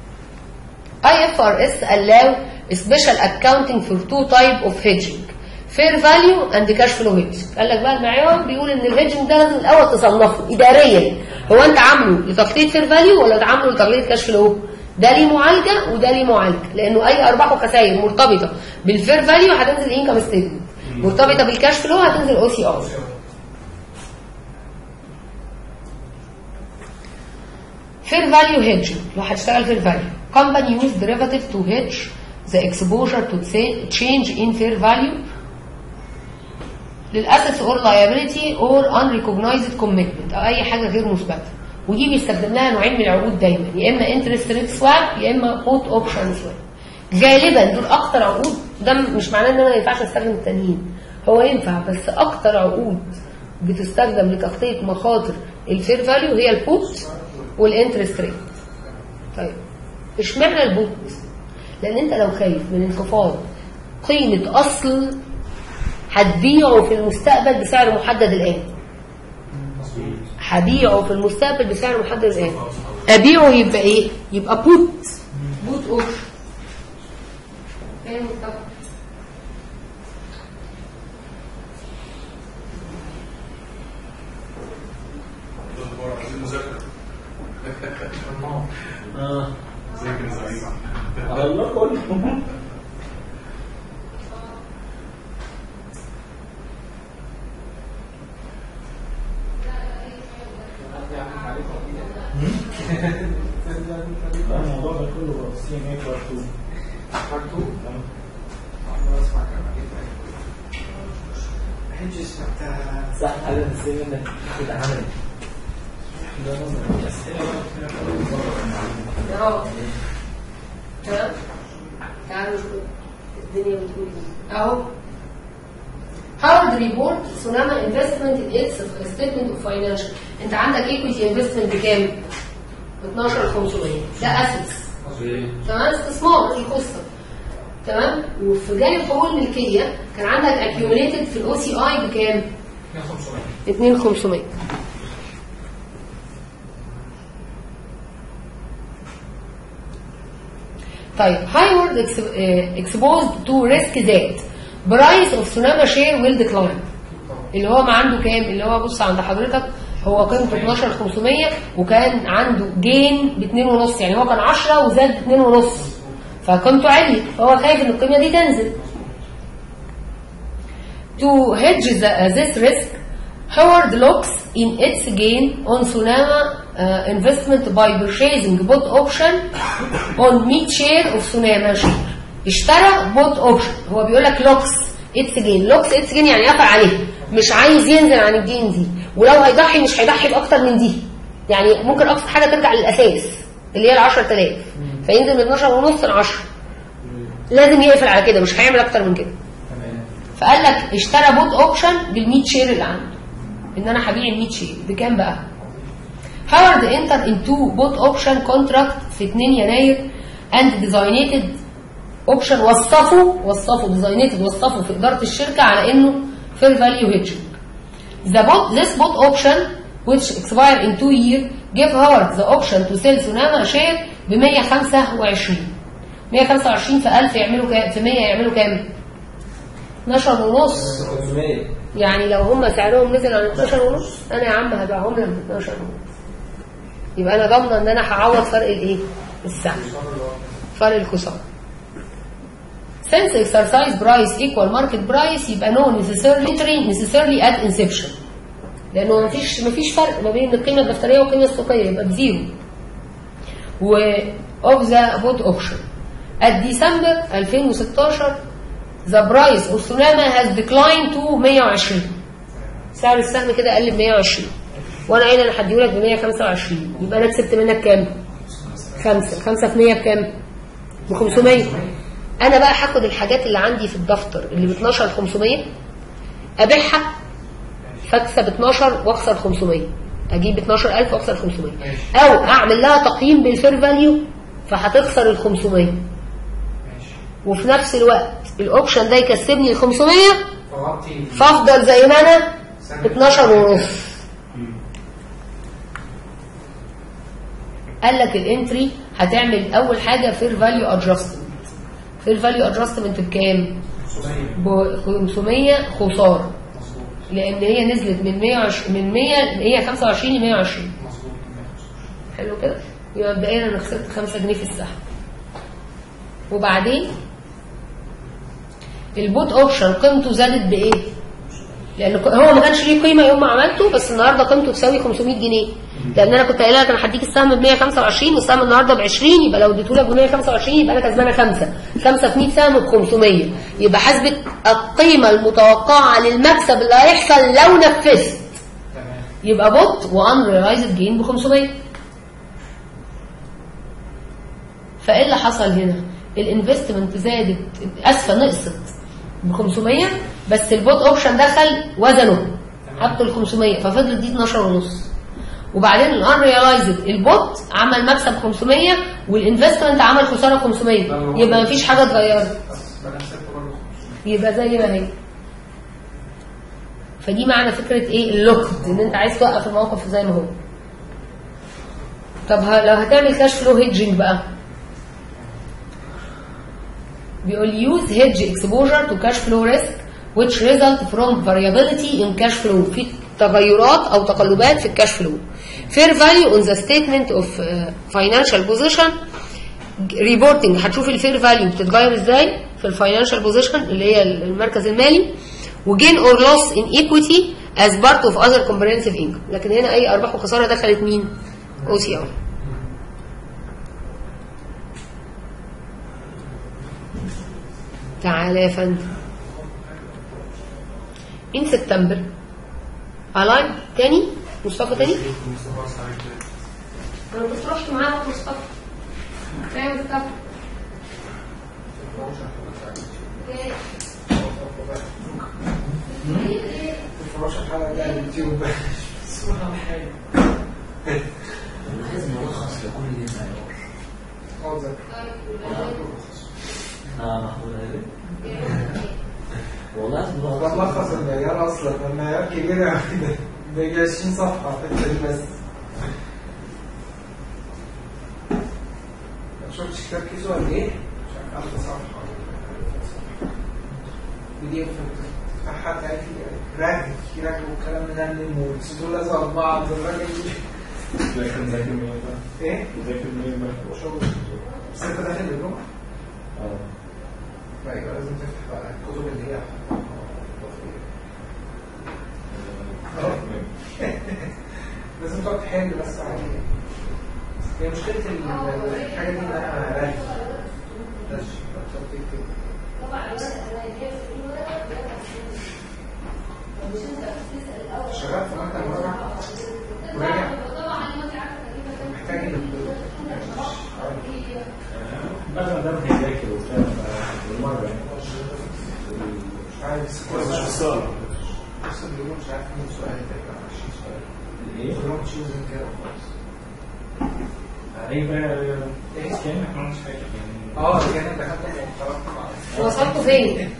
IFRS allow special accounting for two type of hedging fair value and cash flow hedging قال لك بقى المعيار بيقول ان الهيدجنج ده لازم الاول تصنفه اداريا هو انت عامله لتغطيه فير فاليو ولا عامله لتغطيه كاش فلو ده ليه معالجه وده ليه معالجه لانه اي ارباح وخسائر مرتبطه بالفير فاليو هتنزل انكم ستيتمنت مرتبطه بالكاش فلو هتنزل او سي ار fair value hedging لو هتشتغل fair value company use derivative to hedge the exposure to cha- change in fair value للاسيتس اور liability or unrecognized commitment او اي حاجه غير مثبته ودي بيستخدم لها نوعين من العقود دايما يا اما انترست ريت سواب يا اما بوت اوبشن سواب غالبا دول اكتر عقود ده مش معناه ان انا ما ينفعش استخدم التانيين هو ينفع بس اكتر عقود بتستخدم لتغطيه مخاطر الفير فاليو هي البوت والانترست ريت طيب اشمعنى البوت لان انت لو خايف من انخفاض قيمه اصل هتبيعه في المستقبل بسعر محدد الان هبيعه في المستقبل بسعر محدد الان ابيعه يبقى ايه يبقى بوت بوت اوبشن فاهم طبعا اه ذاكر زعيم على الله كله الموضوع ده كله سي ام اي بارت 2 برضو الله اسمع كلام حج سمعتها صح حاجه نسيب انك كده عملت اهو تمام تعالوا نشوف الدنيا بتقول ايه اهو هارد ريبورت سوناما انفستمنت ان اكس ستيتمنت اوف فاينانشال انت عندك ايكويتي انفستمنت بكام؟ ب 12500 ده اسيتس تمام استثمار القصه تمام وفي جانب حقوق الملكيه كان عندك اكيوميليتد في الاو سي اي بكام؟ 500 2500 طيب هايورد exposed to risk that price of tsunami share will decline اللي هو ما عنده كام اللي هو بص عند حضرتك هو قيمته 12500 وكان عنده جين ب 2.5 يعني هو كان 10 وزاد 2.5 فقيمته عليت فهو خايف ان القيمه دي تنزل To hedge the, uh, this risk, Howard locks in its gain on Tsunama uh, investment by purchasing bot option on mid share of Tsunama share. اشترى bot option هو بيقول لك لوكس اتس جين لوكس اتس جين يعني قفل عليه مش عايز ينزل عن الجين دي ولو هيضحي مش هيضحي باكتر من دي يعني ممكن اقصى حاجه ترجع للاساس اللي هي ال 10000 فينزل من 12 ونص ل 10 لازم يقفل على كده مش هيعمل اكتر من كده فقال لك اشترى بوت اوبشن بال100 شير اللي عنده ان انا هبيع ال100 شير بكام بقى؟ هاورد انتر انتو بوت اوبشن كونتراكت في 2 يناير اند ديزاينيتد اوبشن وصفوا وصفوا ديزاينيتد وصفوا في اداره الشركه على انه فير فاليو هيدجنج The bot, this bot option which expire in two years give Howard the option to sell Tsunama share ب 125 125 في 1000 يعملوا كام في 100 يعملوا كام 12 ونص 500 يعني لو هم سعرهم نزل عن 12 ونص انا يا عم هبيعهم لك ب 12 ونص يبقى انا ضامنه ان انا هعوض فرق الايه السعر فرق الخساره since exercise price equal market price يبقى no necessarily entry necessarily at inception لانه مفيش مفيش فرق ما بين القيمه الدفتريه والقيمه السوقيه يبقى بزيرو و of the bot option at December 2016 the price of Sulama has declined to 120 سعر السهم كده قل ب 120 وانا قايل انا هديهولك ب 125 يبقى انا كسبت منك كام؟ خمسة خمسة في 100 بكام؟ ب 500 انا بقى هاخد الحاجات اللي عندي في الدفتر اللي ب 12 500 ابيعها فاكسب 12 واخسر 500 اجيب 12000 واخسر 500 او اعمل لها تقييم بالفير فاليو فهتخسر ال 500 ماشي وفي نفس الوقت الاوبشن ده يكسبني ال 500 فغطي فافضل زي ما انا 12 ونص قال لك الانتري هتعمل اول حاجه فير فاليو ادجستمنت فير فاليو ادجستمنت بكام؟ ب 500 خساره لان هي نزلت من 120 من 100 هي 25 ل 120 مظبوط حلو كده يبقى مبدئيا انا خسرت 5 جنيه في السهم وبعدين البوت اوبشن قيمته زادت بايه؟ لان ك- هو ما كانش ليه قيمه يوم ما عملته بس النهارده قيمته تساوي 500 جنيه لان انا كنت قايله لك انا هديك السهم ب 125 والسهم النهارده ب 20 يبقى لو اديته لك ب 125 يبقى انا كسبانه 5 5 في 100 سهم ب 500 يبقى حسبت القيمه المتوقعه للمكسب اللي هيحصل لو نفذت تمام يبقى بوت وان ريلايزد جين ب 500 فايه اللي حصل هنا الانفستمنت زادت اسفه نقصت ب 500 بس البوت اوبشن دخل وزنه حط ال 500 ففضلت دي 12 ونص وبعدين الان ريلايزد البوت عمل مكسب 500 والانفستمنت عمل خساره 500 يبقى مفيش حاجه اتغيرت بس بقى كسبت برضه 500 يبقى زي ما هي فدي معنى فكرة ايه اللوكد ان انت عايز توقف الموقف زي ما هو طب ه- لو هتعمل كاش فلو هيدجنج بقى بيقول use hedge exposure to cash flow risk which result from variability in cash flow في تغيرات او تقلبات في الكاش فلو fair value on the statement of uh, financial position ريبورتنج هتشوف الفير فاليو بتتغير ازاي في الفاينانشال بوزيشن اللي هي المركز المالي وجين اور لوس ان ايكويتي از بارت اوف اذر كومبريهنسيف انكم لكن هنا اي ارباح وخساره دخلت مين؟ او سي ار تعالى يا فندم ان سبتمبر الاين تاني مصطفى تاني انا كنت رحت معاه مصطفى ايوه مصطفى الفراش الحلقة ده اليوتيوب انا عايز ملخص لكل دي معيار اه ذاكر اه محمود علي والله عايز ده ملخص ملخص المعيار اصلا المعيار كبير قوي ده ده يجي 20 صفحة في الحتة دي بس ما شفتش كتاب كيسو قد ايه؟ مش عارف 1000 صفحة بي دي اف فتحها تلاقي في راجل في راجل والكلام منمم والسطور لازقة في بعض الراجل لكن ذاكر مين بقى؟ ايه؟ ذاكر مين بقى؟ شغل بس انت داخل الجمعة اه لا يبقى لازم تفتح بقى الكتب اللي هي لازم تقعد تحل بس عليه هي مشكلة ال- الحاجة دي ان انا راجل بس بتقعد تكتب. شغال في مكتب مرة وراجع محتاج ان بعد ما ده هيذاكر وبتاع بالمره يعني مش عارف بس بس مش خساره بس بيقولوا مش عارف مين سؤال تقريبا 20 سؤال ايه؟ بيقولوا مش يوزن كده خالص هيبقى ايه كانك ما عملتش حاجه يعني اه كان دخلت خلاص وصلتوا فين؟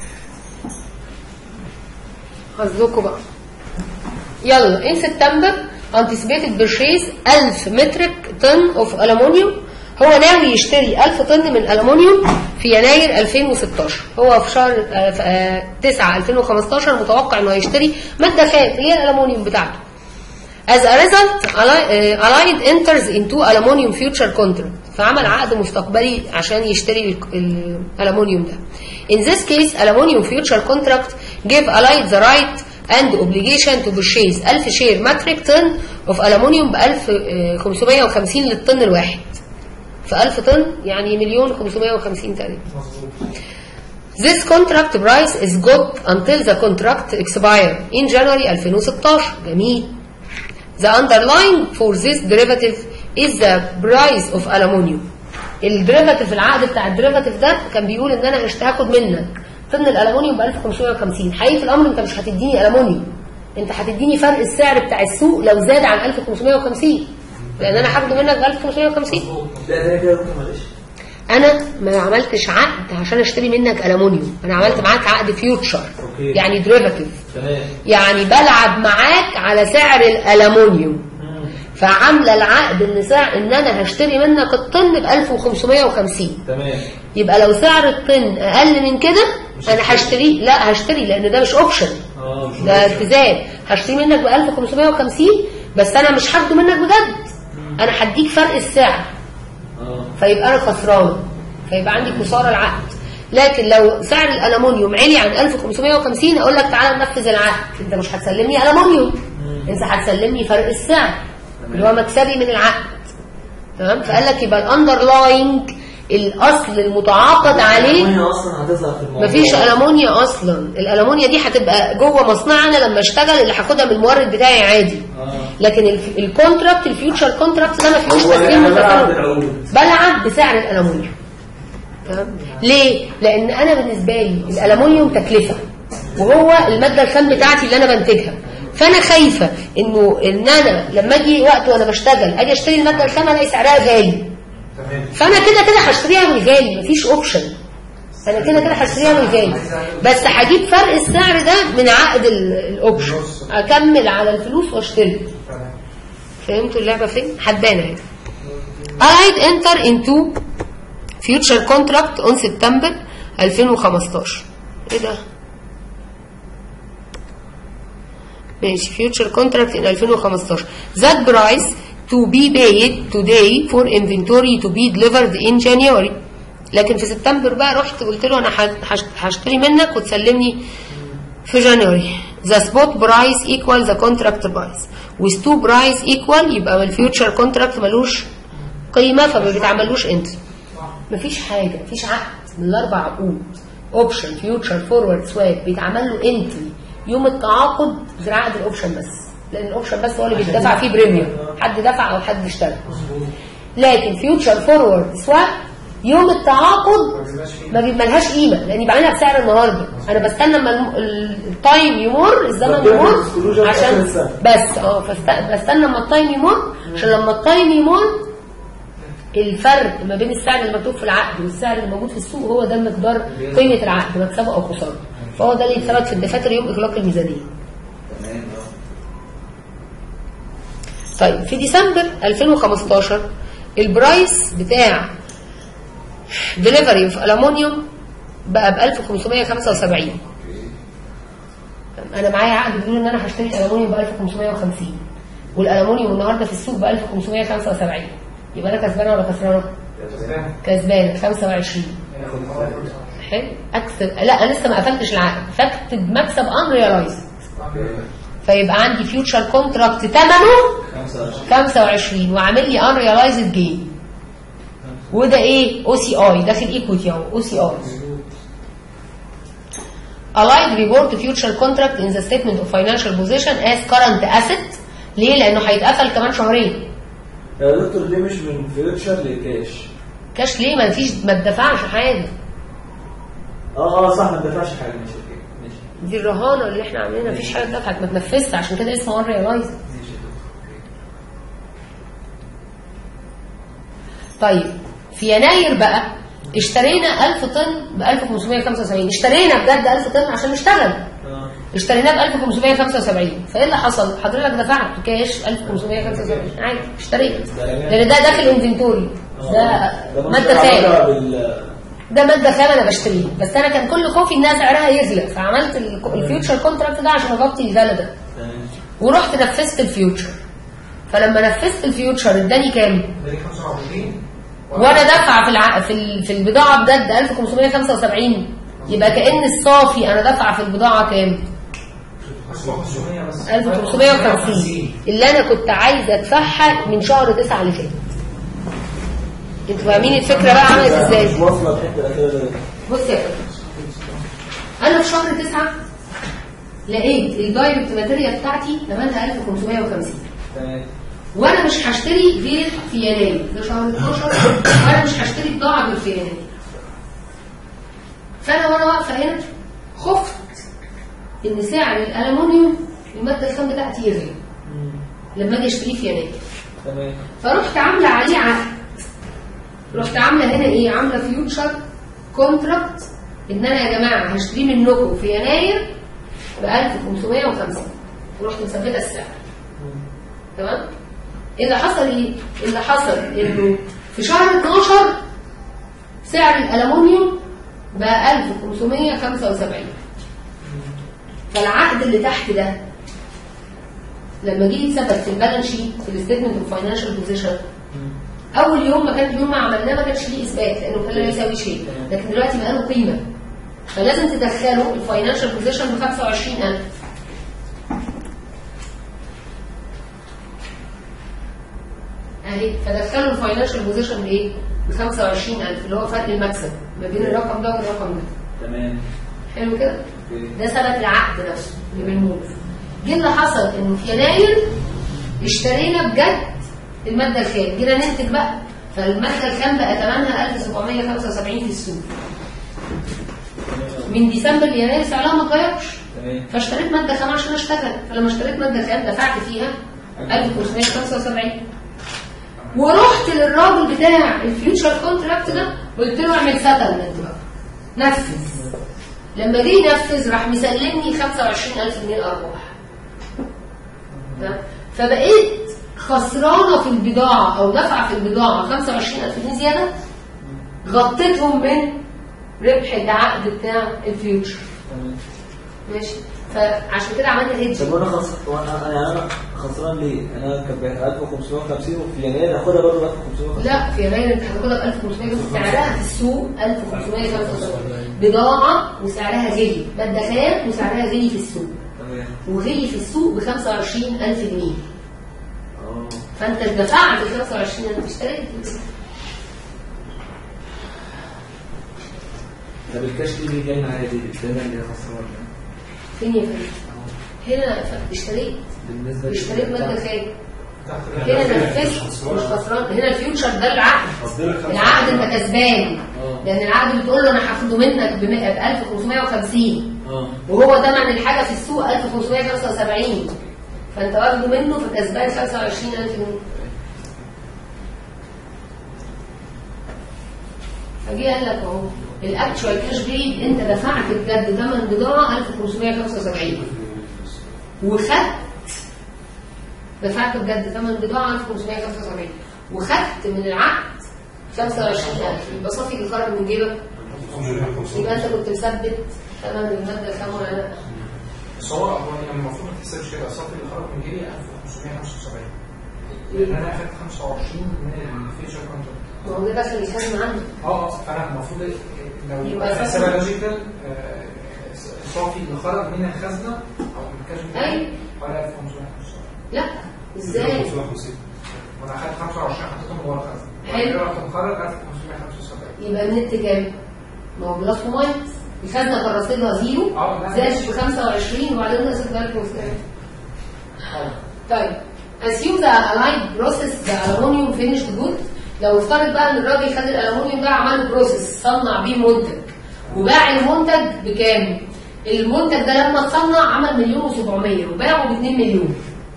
قصدكوا بقى يلا ان سبتمبر anticipated purchase 1000 مترك طن اوف الومنيوم هو ناوي يشتري 1000 طن من الالومنيوم في يناير 2016 هو في شهر آه، في، آه، 9 2015 متوقع انه هيشتري ماده خام اللي هي الالومنيوم بتاعته As a result, Alli- uh, Allied enters into aluminum future contract فعمل عقد مستقبلي عشان يشتري ال- الالومنيوم ده. In this case, aluminum future contract give Allied the right and obligation to purchase 1000 شير مترك طن of aluminum ب 1550 للطن الواحد. في 1000 طن يعني مليون 550 تقريبا. مظبوط This contract price is good until the contract expire in January 2016 جميل The underlying for this derivative is the price of aluminum الديريفاتيف العقد بتاع الديريفاتيف ده كان بيقول ان انا هشت- هاخد منك طن الالومنيوم ب 1550 حقيقه الامر انت مش هتديني الومنيوم انت هتديني فرق السعر بتاع السوق لو زاد عن 1550 لان انا هاخده منك ب 1550 لا ده كده ممكن معلش انا ما عملتش عقد عشان اشتري منك الومنيوم انا عملت معاك عقد فيوتشر أوكي. يعني ديريفاتيف تمام يعني بلعب معاك على سعر الالومنيوم فعامله العقد ان سعر ان انا هشتري منك الطن ب 1550 تمام يبقى لو سعر الطن اقل من كده انا هشتريه لا هشتري لان ده مش اوبشن اه مش ده التزام هشتري منك ب 1550 بس انا مش هاخده منك بجد انا هديك فرق السعر اه فيبقى انا خسران فيبقى عندي خساره العقد لكن لو سعر الالومنيوم علي عن 1550 اقول لك تعالى ننفذ العقد انت مش هتسلمني الومنيوم انت هتسلمني فرق السعر اللي هو مكسبي من العقد تمام فقال لك يبقى الاندرلاينج الاصل المتعاقد عليه الألمونيا اصلا هتظهر في الموضوع مفيش ألمونيا أصلا الألمونيا دي هتبقى جوه مصنعنا لما اشتغل اللي هاخدها من المورد بتاعي عادي اه لكن الف- الكونتراكت الفيوتشر كونتراكت ده ما فيهوش هو تسليم انا بلعب متكامل بالعقود بلعب بسعر الألمونيا تمام ليه؟ لأن أنا بالنسبة لي الألمونيوم تكلفة وهو المادة الخام بتاعتي اللي أنا بنتجها فأنا خايفة إنه إن أنا لما أجي وقت وأنا بشتغل أجي أشتري المادة الخام ألاقي سعرها غالي تمام فانا كده كده هشتريها من غالي مفيش اوبشن انا كده كده هشتريها من غالي بس هجيب فرق السعر ده من عقد ال- الاوبشن اكمل على الفلوس واشتري تمام فهمتوا اللعبه فين هتبان اهي Allied enter into future contract on September 2015 ايه ده ماشي future contract in 2015 that price to be paid today for inventory to be delivered in January لكن في سبتمبر بقى رحت قلت له انا هش- هش- هشتري منك وتسلمني في جانوري the spot price equal the contract price with two price equal يبقى الفيوتشر كونتراكت ملوش قيمة فما بيتعملوش انتري مفيش حاجة مفيش عقد من الأربع عقود اوبشن فيوتشر فورورد سواب بيتعمل له انتري يوم التعاقد غير عقد الاوبشن بس لأن الاوبشن بس هو اللي بيدفع فيه بريميوم حد دفع أو حد اشترى لكن فيوتشر فورورد سواب يوم التعاقد ما بيبقالهاش قيمه لاني بعملها بسعر النهارده انا بستنى لما الم- ال- التايم يمر الزمن طب بيعمل يمر disclosure في عشان آخر السنة. بس اه فست- بستنى لما التايم يمر عشان لما التايم يمر الفرق ما بين السعر اللي مكتوب في العقد والسعر اللي موجود في السوق هو ده مقدار قيمه العقد مكسبه او خساره فهو ده اللي اتثبت في الدفاتر يوم اغلاق الميزانيه تمام اه طيب في ديسمبر 2015 البرايس بتاع دليفري اوف الومنيوم بقى ب 1575 انا معايا عقد بيقول ان انا هشتري الالومنيوم ب 1550 والالومنيوم النهارده في السوق ب 1575 يبقى انا كسبانه ولا خسرانه؟ كسبانه 25 حلو اكسب لا انا لسه ما قفلتش العقد فاكتب مكسب ان ريلايز فيبقى عندي فيوتشر كونتراكت ثمنه 25 25 وعامل لي ان ريلايزد جين وده ايه او سي اي داخل ايكويتي اهو او سي اي Allied report future contract in the statement of financial position as current asset ليه؟ لأنه هيتقفل كمان شهرين يا دكتور ليه مش من فيوتشر لكاش؟ كاش ليه؟ ما فيش ما اتدفعش حاجة اه اه صح ما دفعش حاجه ماشي اوكي ماشي دي الرهانة اللي احنا عاملينها مفيش حاجة اتدفعت ما تنفذش عشان كده اسمه ان ريلايزد ماشي طيب في يناير بقى اشترينا 1000 طن ب 1575 اشترينا بجد 1000 طن عشان نشتغل اه اشتريناه ب 1575 فايه اللي حصل؟ حضرتك دفعت كاش 1575 عادي اشتريت لان ده داخل انفنتوري ده ماده خام بال ده ماده خام انا بشتريه بس انا كان كل خوفي انها سعرها يغلى فعملت ال- الفيوتشر كونتراكت ده عشان اغطي الغلا ده تمام ورحت نفذت الفيوتشر فلما نفذت الفيوتشر اداني كام؟ ده 25 وانا دافعه في الع... في ال- في البضاعه بجد 1575 يبقى كان الصافي انا دافعه في البضاعه كام؟ 1500 بس 1550 اللي انا كنت عايزه ادفعها من شهر 9 اللي فات انتوا فاهمين الفكره بقى عملت مش ازاي؟ واصله الحته الاخيره دي بص يا فندم انا في شهر تسعة لقيت الدايركت ماتيريال بتاعتي ثمنها 1550 تمام وانا مش هشتري غير في يناير ده شهر 12 وانا مش هشتري بضاعه غير في يناير فانا وانا واقفه هنا خفت ان سعر الالومنيوم الماده الخام بتاعتي يغلى لما اجي اشتريه في يناير تمام فرحت عامله عليه عقد رحت عامله هنا ايه عامله فيوتشر كونتراكت ان انا يا جماعه هشتريه منكم في يناير ب 1550 ورحت مثبته السعر تمام اللي حصل ايه اللي حصل انه في شهر 12 سعر الالومنيوم بقى 1575 فالعقد اللي تحت ده لما جه يتثبت في البالانس شيت في الستيتمنت اوف فاينانشال بوزيشن اول يوم ما كان يوم ما عملناه ما كانش ليه اثبات لانه كان لا يساوي شيء لكن دلوقتي بقى له قيمه فلازم تدخله الفاينانشال بوزيشن ب 25000 اهي فدخلوا الفاينانشال بوزيشن بايه؟ ب 25000 اللي هو فرق المكسب ما بين الرقم ده والرقم ده تمام حلو كده؟ اوكي ده ثبت العقد نفسه اللي بينهم جه اللي حصل انه في يناير اشترينا بجد الماده الخام جينا ننتج بقى فالماده الخام بقى ثمنها 1775 في السوق من ديسمبر ليناير سعرها ما اتغيرش تمام فاشتريت ماده خام عشان اشتغل فلما اشتريت ماده خام دفعت فيها 1575 ورحت للراجل بتاع الفيوتشر كونتراكت ده قلت له اعمل سيتلمنت بقى نفذ لما جه ينفذ راح مسلمني 25000 جنيه ارباح تمام؟ فبقيت خسرانه في البضاعه او دافعه في البضاعه 25000 جنيه زياده غطيتهم من ربح العقد بتاع الفيوتشر تمام ماشي فعشان كده عملنا هيدج طب وانا خسر وانا يعني انا خسران ليه؟ انا كان ب 1550 وفي يناير هاخدها برضه ب 1550 لا في يناير انت هتاخدها ب 1500 بس سعرها في السوق 1575 بضاعة وسعرها غلي مادة خام وسعرها غلي في السوق تمام وغلي في السوق ب 25000 جنيه اه فانت دفعت ال 25000 اشتريت طب الكاش دي اللي جاي معايا دي الدايره اللي هي خسران فين يا فندم؟ هنا ف- اشتريت بالنسبه اشتريت مادة خام تحت هنا نفذت مش خسران هنا الفيوتشر ده العقد العقد انت كسبان اه لان العقد بتقول له انا هاخده منك ب 1550 اه وهو ثمن الحاجة في السوق 1575 فانت واخده منه فكسبان 25000 جنيه فجي قال لك اهو الاكتشوال كاش بيد انت دفعت بجد ثمن بضاعه 1575 وخدت دفعت بجد ثمن بضاعه 1575 وخدت من العقد 25000 يبقى صافي اللي خرج من جيبك يبقى انت كنت مثبت ثمن الماده الخام ولا لا؟ بس هو هو يعني المفروض ما تحسبش كده الصافي اللي خرج من جيبي 1575 لان انا اخدت 25 من الفيشر كونتراكت ما هو ده داخل الخزنه عندك اه اه فانا المفروض لو يبقى حسابها لوجيكال الصافي اللي خرج من الخزنه او من الكاش بتاعي أيوة. حوالي 1575 لا ازاي؟ وانا اخدت 25 حطيتهم جوه الخزنه حلو. رحت مخرج 1575 يبقى النت كام؟ ما هو بلس وماينس الخزنه كان رصيدها زيرو اه لا زادت ب 25 وبعدين نقصت بالك وزاد طيب assume the allied process the aluminum finished good لو افترض بقى ان الراجل خد الالومنيوم ده عمل له بروسيس صنع بيه منتج وباع المنتج بكام؟ المنتج ده لما اتصنع عمل مليون و700 وباعه ب 2 مليون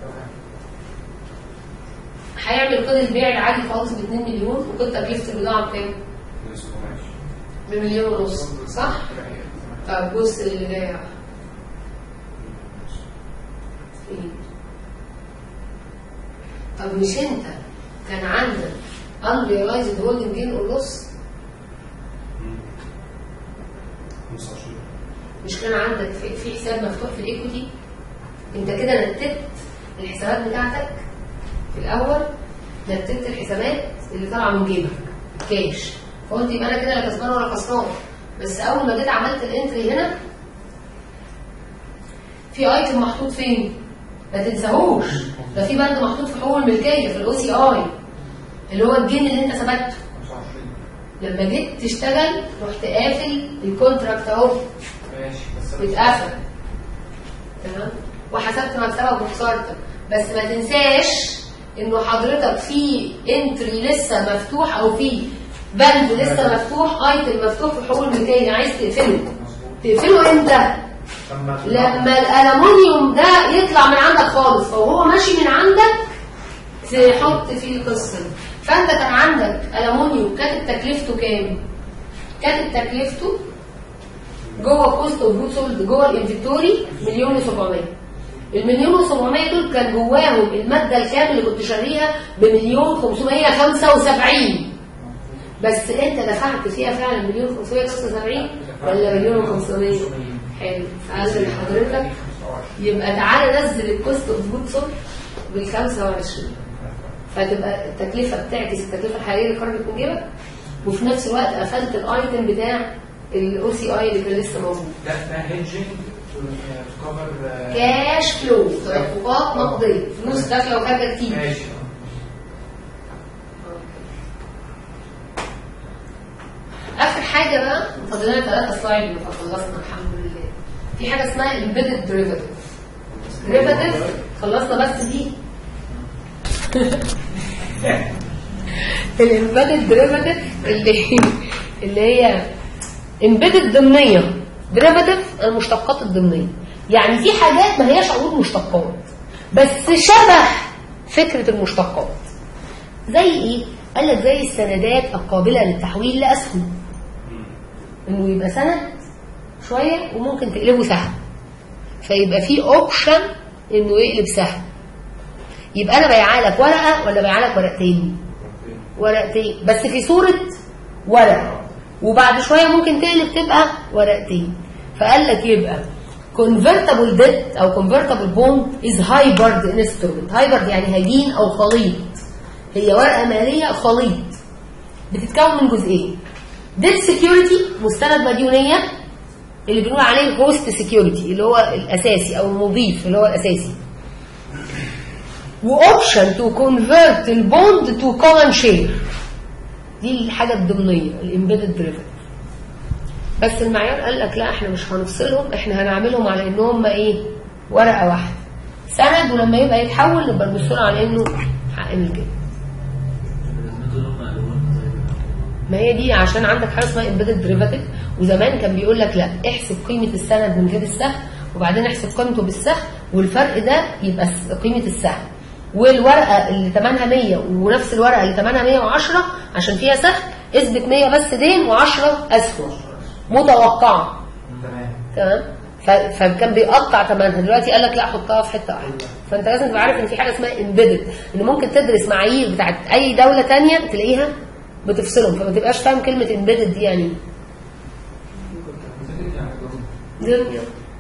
هيعمل قيد البيع العادي خالص ب 2 مليون وكنت تكلفه البضاعه بكام؟ بمليون ونص صح؟ طب بص اللي جاي بقى. إيه؟ طب مش انت كان عندك unrealized holding gain or loss مش كان عندك في, في حساب مفتوح في الايكوتي انت كده نتت الحسابات بتاعتك في الاول نتت الحسابات اللي طالعه من جيبك كاش فقلت يبقى انا كده لا كسبان ولا خسران بس اول ما جيت عملت الانتري هنا في ايتم محطوط فين؟ ما تنساهوش ده في بند محطوط في حقوق الملكيه في الاو سي اي اللي هو الجين اللي انت ثبته 25 لما جيت تشتغل رحت قافل الكونتراكت اهو ماشي بس اتقفل تمام وحسبت مكسبك وخسارتك بس ما تنساش انه حضرتك في انتري لسه مفتوح او في بند لسه مفتوح ايتم مفتوح في حقوق الملكيه عايز تقفله تقفله امتى؟ لما لما الالومنيوم ده يطلع من عندك خالص فهو ماشي من عندك تحط فيه القصه دي. فانت كان عندك الومنيوم كانت تكلفته كام؟ كانت تكلفته جوه كوست اوف جود سولد جوه الانفنتوري مليون و700 المليون و700 دول كان جواهم الماده الكام اللي كنت شاريها بمليون 575 بس انت دفعت فيها فعلا مليون 575 ولا مليون 500 حلو قال لحضرتك يبقى تعالى نزل الكوست اوف جود سولد بال 25 فتبقى التكلفه بتعكس التكلفه الحقيقيه اللي خرجت من جيبك وفي نفس الوقت قفلت الايتم بتاع الاو سي اي اللي كان لسه موجود ده ده هيدجنج كفر كاش فلو تدفقات نقديه فلوس داخله وخارجه كتير ماشي اخر حاجه بقى فاضل لنا ثلاثه سلايد فخلصنا الحمد لله في حاجه اسمها امبيدد ديريفاتيف ديريفاتيف خلصنا بس دي الامبيدد ديريفاتيف اللي اللي هي امبيدد ضمنيه ديريفاتيف المشتقات الضمنيه يعني في حاجات ما هياش عروض مشتقات بس شبه فكره المشتقات زي ايه قال لك زي السندات القابله للتحويل لاسهم انه يبقى سند شويه وممكن تقلبه سهم فيبقى في اوبشن انه يقلب سهم يبقى انا بايعه لك ورقه ولا بايعه لك ورقتين ورقتين بس في صوره ورقه وبعد شويه ممكن تقلب تبقى ورقتين فقال لك يبقى convertible debt او convertible bond is hybrid instrument hybrid يعني هجين او خليط هي ورقه ماليه خليط بتتكون من جزئين debt security مستند مديونيه اللي بنقول عليه host security اللي هو الاساسي او المضيف اللي هو الاساسي واوبشن تو كونفرت البوند تو كومن شير دي الحاجه الضمنيه الامبيدد دريفن بس المعيار قال لك لا احنا مش هنفصلهم احنا هنعملهم على ان هم ايه ورقه واحده سند ولما يبقى يتحول نبقى نبص له على انه حق ملكيه ما هي دي عشان عندك حاجه اسمها امبيدد ديريفاتيف وزمان كان بيقول لك لا احسب قيمه السند من غير السهم وبعدين احسب قيمته بالسهم والفرق ده يبقى س- قيمه السهم والورقه اللي ثمنها 100 ونفس الورقه اللي ثمنها 110 عشان فيها سهم اثبت 100 بس دين و10 اسهم متوقعه تمام تمام ف- فكان بيقطع ثمنها دلوقتي قال لك لا حطها في حته واحده فانت لازم تبقى عارف ان في حاجه اسمها امبيدد ان ممكن تدرس معايير بتاعت اي دوله تانية تلاقيها بتفصلهم فما تبقاش فاهم كلمه امبيدد دي يعني ايه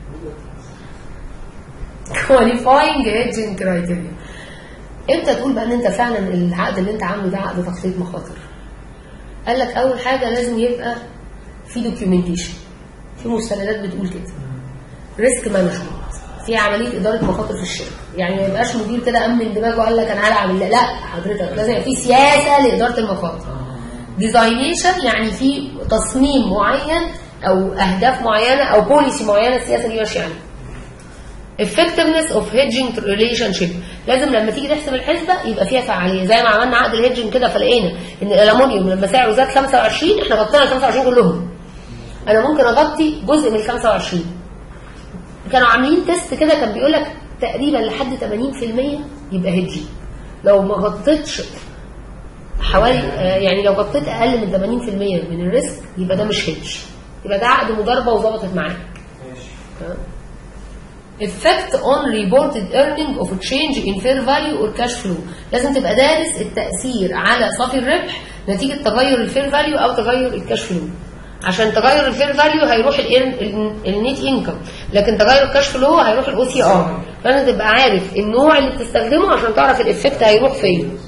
كواليفاينج ايجنت كرايتيريا امتى تقول بقى ان انت فعلا العقد اللي انت عامله ده عقد تخطيط مخاطر قال لك اول حاجه لازم يبقى في دوكيومنتيشن في مستندات بتقول كده ريسك مانجمنت في عمليه اداره مخاطر في الشركه يعني ما يبقاش مدير كده امن دماغه قال لك انا هلعب لا لا حضرتك لازم يبقى في سياسه لاداره المخاطر ديزاينيشن يعني في تصميم معين او اهداف معينه او بوليسي معينه السياسه دي ماشيه عليها effectiveness of hedging relationship لازم لما تيجي تحسب الحسبه يبقى فيها فعاليه زي ما عملنا عقد الهيدجنج كده فلقينا ان الالومنيوم لما سعره زاد 25 احنا غطينا ال 25 كلهم انا ممكن اغطي جزء من ال 25 كانوا عاملين تيست كده كان بيقول لك تقريبا لحد 80% يبقى هيدجنج لو ما غطيتش حوالي آه، يعني لو غطيت اقل من 80% من الريسك يبقى ده مش هيدج يبقى ده عقد مضاربه وظبطت معاك ماشي تمام؟ effect on reported earning of change in fair value or cash flow لازم تبقى دارس التأثير على صافي الربح نتيجة تغير الفير فاليو أو تغير الكاش فلو عشان تغير الفير فاليو هيروح النت انكم لكن تغير الكاش فلو هيروح الاو سي ار فلازم تبقى عارف النوع اللي بتستخدمه عشان تعرف الافكت هيروح فين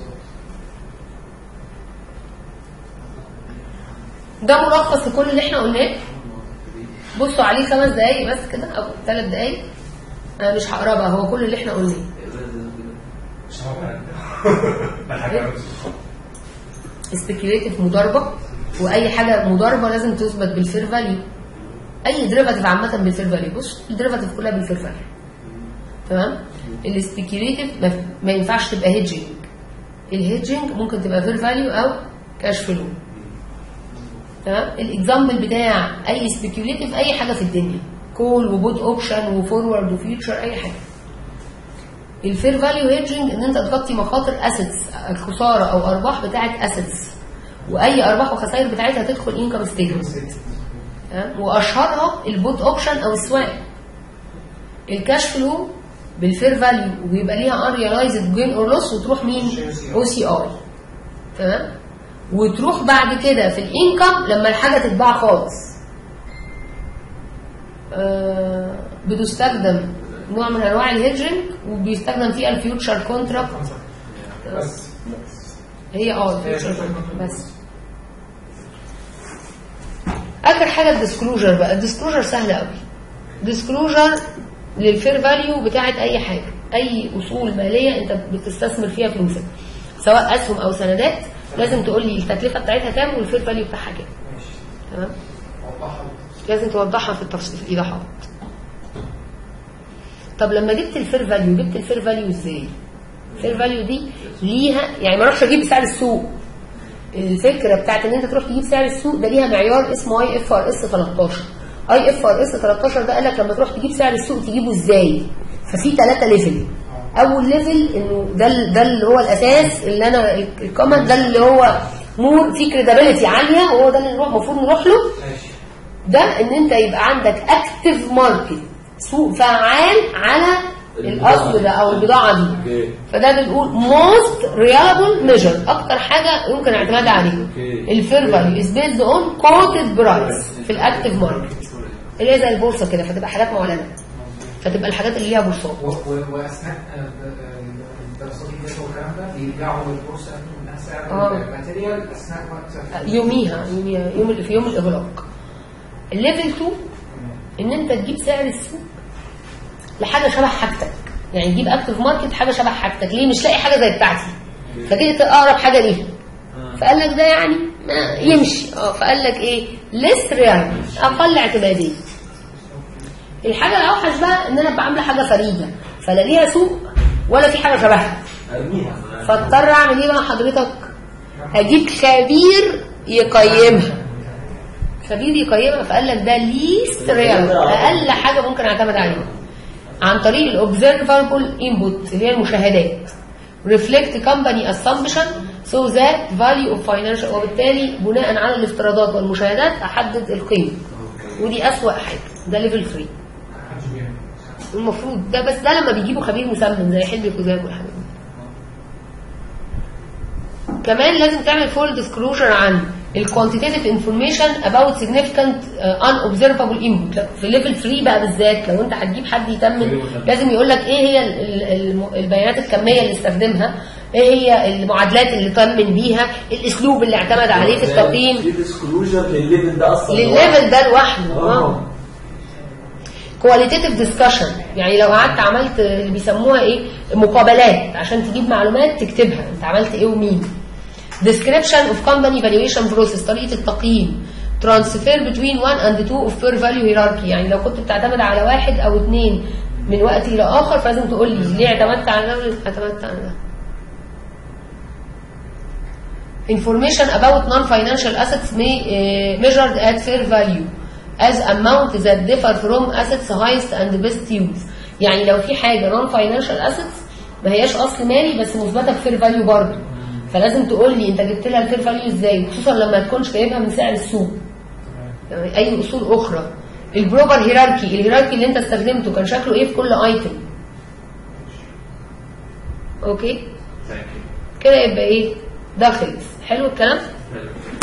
ده ملخص لكل اللي احنا قلناه بصوا عليه خمس دقايق بس كده او ثلاث دقايق انا مش هقرا بقى هو كل اللي احنا قلناه سبيكيوليتيف مضاربه واي حاجه مضاربه لازم تثبت بالفير فاليو اي ديريفاتيف عامه بالفير فاليو بص الديريفاتيف كلها بالفير فاليو تمام السبيكيوليتيف ما, ما ينفعش تبقى هيدجنج الهيدجنج ممكن تبقى فير فاليو او كاش فلو تمام الاكزامبل بتاع اي سبيكيوليتيف اي حاجه في الدنيا كول وبوت اوبشن وفورورد وفيوتشر اي حاجه الفير فاليو هيدجنج ان انت تغطي مخاطر اسيتس الخساره او ارباح بتاعه اسيتس واي ارباح وخسائر بتاعتها تدخل انكم ستيتمنت واشهرها البوت اوبشن او السواق الكاش فلو بالفير فاليو وبيبقى ليها unrealized جين اور لوس وتروح مين او سي اي تمام وتروح بعد كده في الانكم لما الحاجه تتباع خالص آه بتستخدم نوع من انواع الهيدجنج وبيستخدم فيها الفيوتشر كونتراكت بس هي اه الفيوتشر بس اخر حاجه الديسكلوجر بقى الديسكلوجر سهل قوي ديسكلوجر للفير فاليو بتاعت اي حاجه اي اصول ماليه انت بتستثمر فيها فلوسك سواء اسهم او سندات لازم تقول لي التكلفه بتاعتها كام والفير فاليو بتاعها كام ماشي تمام وضحها لازم توضحها في التفصيل في الايضاحات طب لما جبت الفير فاليو جبت الفير فاليو ازاي الفير فاليو دي ليها يعني ما اروحش اجيب سعر السوق الفكره بتاعت ان انت تروح تجيب سعر السوق ده ليها معيار اسمه اي اف ار اس 13 اي اف ار اس 13 ده قال لك لما تروح تجيب سعر السوق تجيبه ازاي ففي ثلاثه ليفل اول ليفل انه ده ال- ده اللي هو الاساس اللي انا الكومنت ده اللي هو مور في كريديبيليتي عاليه وهو ده اللي نروح المفروض نروح له ماشي ده ان انت يبقى عندك اكتف ماركت سوق فعال على الاصل ده او البضاعه دي اوكي فده بنقول most reliable measure اكتر حاجه يمكن الاعتماد عليه اوكي. الفير فاليو is based on quoted price في الاكتف ماركت اللي هي زي البورصه كده فتبقى حاجات معلنه فتبقى الحاجات اللي ليها بورصات و- و- واثناء آه، آه، الدراسات الجدوى والكلام ده بيرجعوا للبورصه انها سعر آه. الماتيريال اثناء وقت يوميها يوميها يوم في يوم الاغلاق الليفل 2 ان انت تجيب سعر السوق لحاجه شبه حاجتك يعني تجيب اكتف ماركت حاجه شبه حاجتك ليه مش لاقي حاجه زي بتاعتي فجيت اقرب حاجه ليها فقال لك ده يعني ما يمشي اه فقال لك ايه ليست ريال اقل اعتماديه الحاجه الاوحش بقى ان انا ابقى عامله حاجه فريده فلا ليها سوق ولا في حاجه شبهها ارميها فاضطر اعمل ايه بقى حضرتك اجيب خبير يقيمها خبير يقيمها فقال لك ده ليست ريال اقل حاجه ممكن اعتمد عليها عن طريق الاوبزرفابل انبوت اللي هي المشاهدات reflect company assumption so that value of financial وبالتالي بناء على الافتراضات والمشاهدات احدد القيمه ودي اسوأ حاجه ده ليفل 3 المفروض ده بس ده لما بيجيبوا خبير مسمن زي حلمي الخزام والحاجات دي كمان لازم تعمل فول ديسكلوجر عن الكوانتيتيف انفورميشن اباوت significant ان اوبزرفابل انبوت في ليفل 3 بقى بالذات لو انت هتجيب حد يتمن لازم يقول لك ايه هي ال- ال- الم- البيانات الكميه اللي استخدمها ايه هي المعادلات اللي تمن بيها الاسلوب اللي اعتمد عليه في التقييم في ديسكلوجر للليفل ده اصلا للليفل ده لوحده اه اه كواليتيف ديسكشن يعني لو قعدت عملت اللي بيسموها ايه مقابلات عشان تجيب معلومات تكتبها انت عملت ايه ومين description of company valuation process طريقه التقييم transfer between one and two of fair value hierarchy يعني لو كنت بتعتمد على واحد او اثنين من وقت الى اخر فلازم تقول لي ليه اعتمدت على ده وليه اعتمدت على ده information about non-financial assets may uh, measured at fair value as amount that differ from assets highest and best use يعني لو في حاجة non-financial assets ما هياش أصل مالي بس مثبتة بفير فاليو برضه فلازم تقول لي أنت جبت لها الفير فاليو إزاي خصوصا لما تكونش جايبها من سعر السوق يعني أي أصول أخرى البروبر هيراركي الهيراركي اللي أنت استخدمته كان شكله إيه في كل أيتم أوكي كده يبقى إيه ده خلص حلو الكلام Thank you.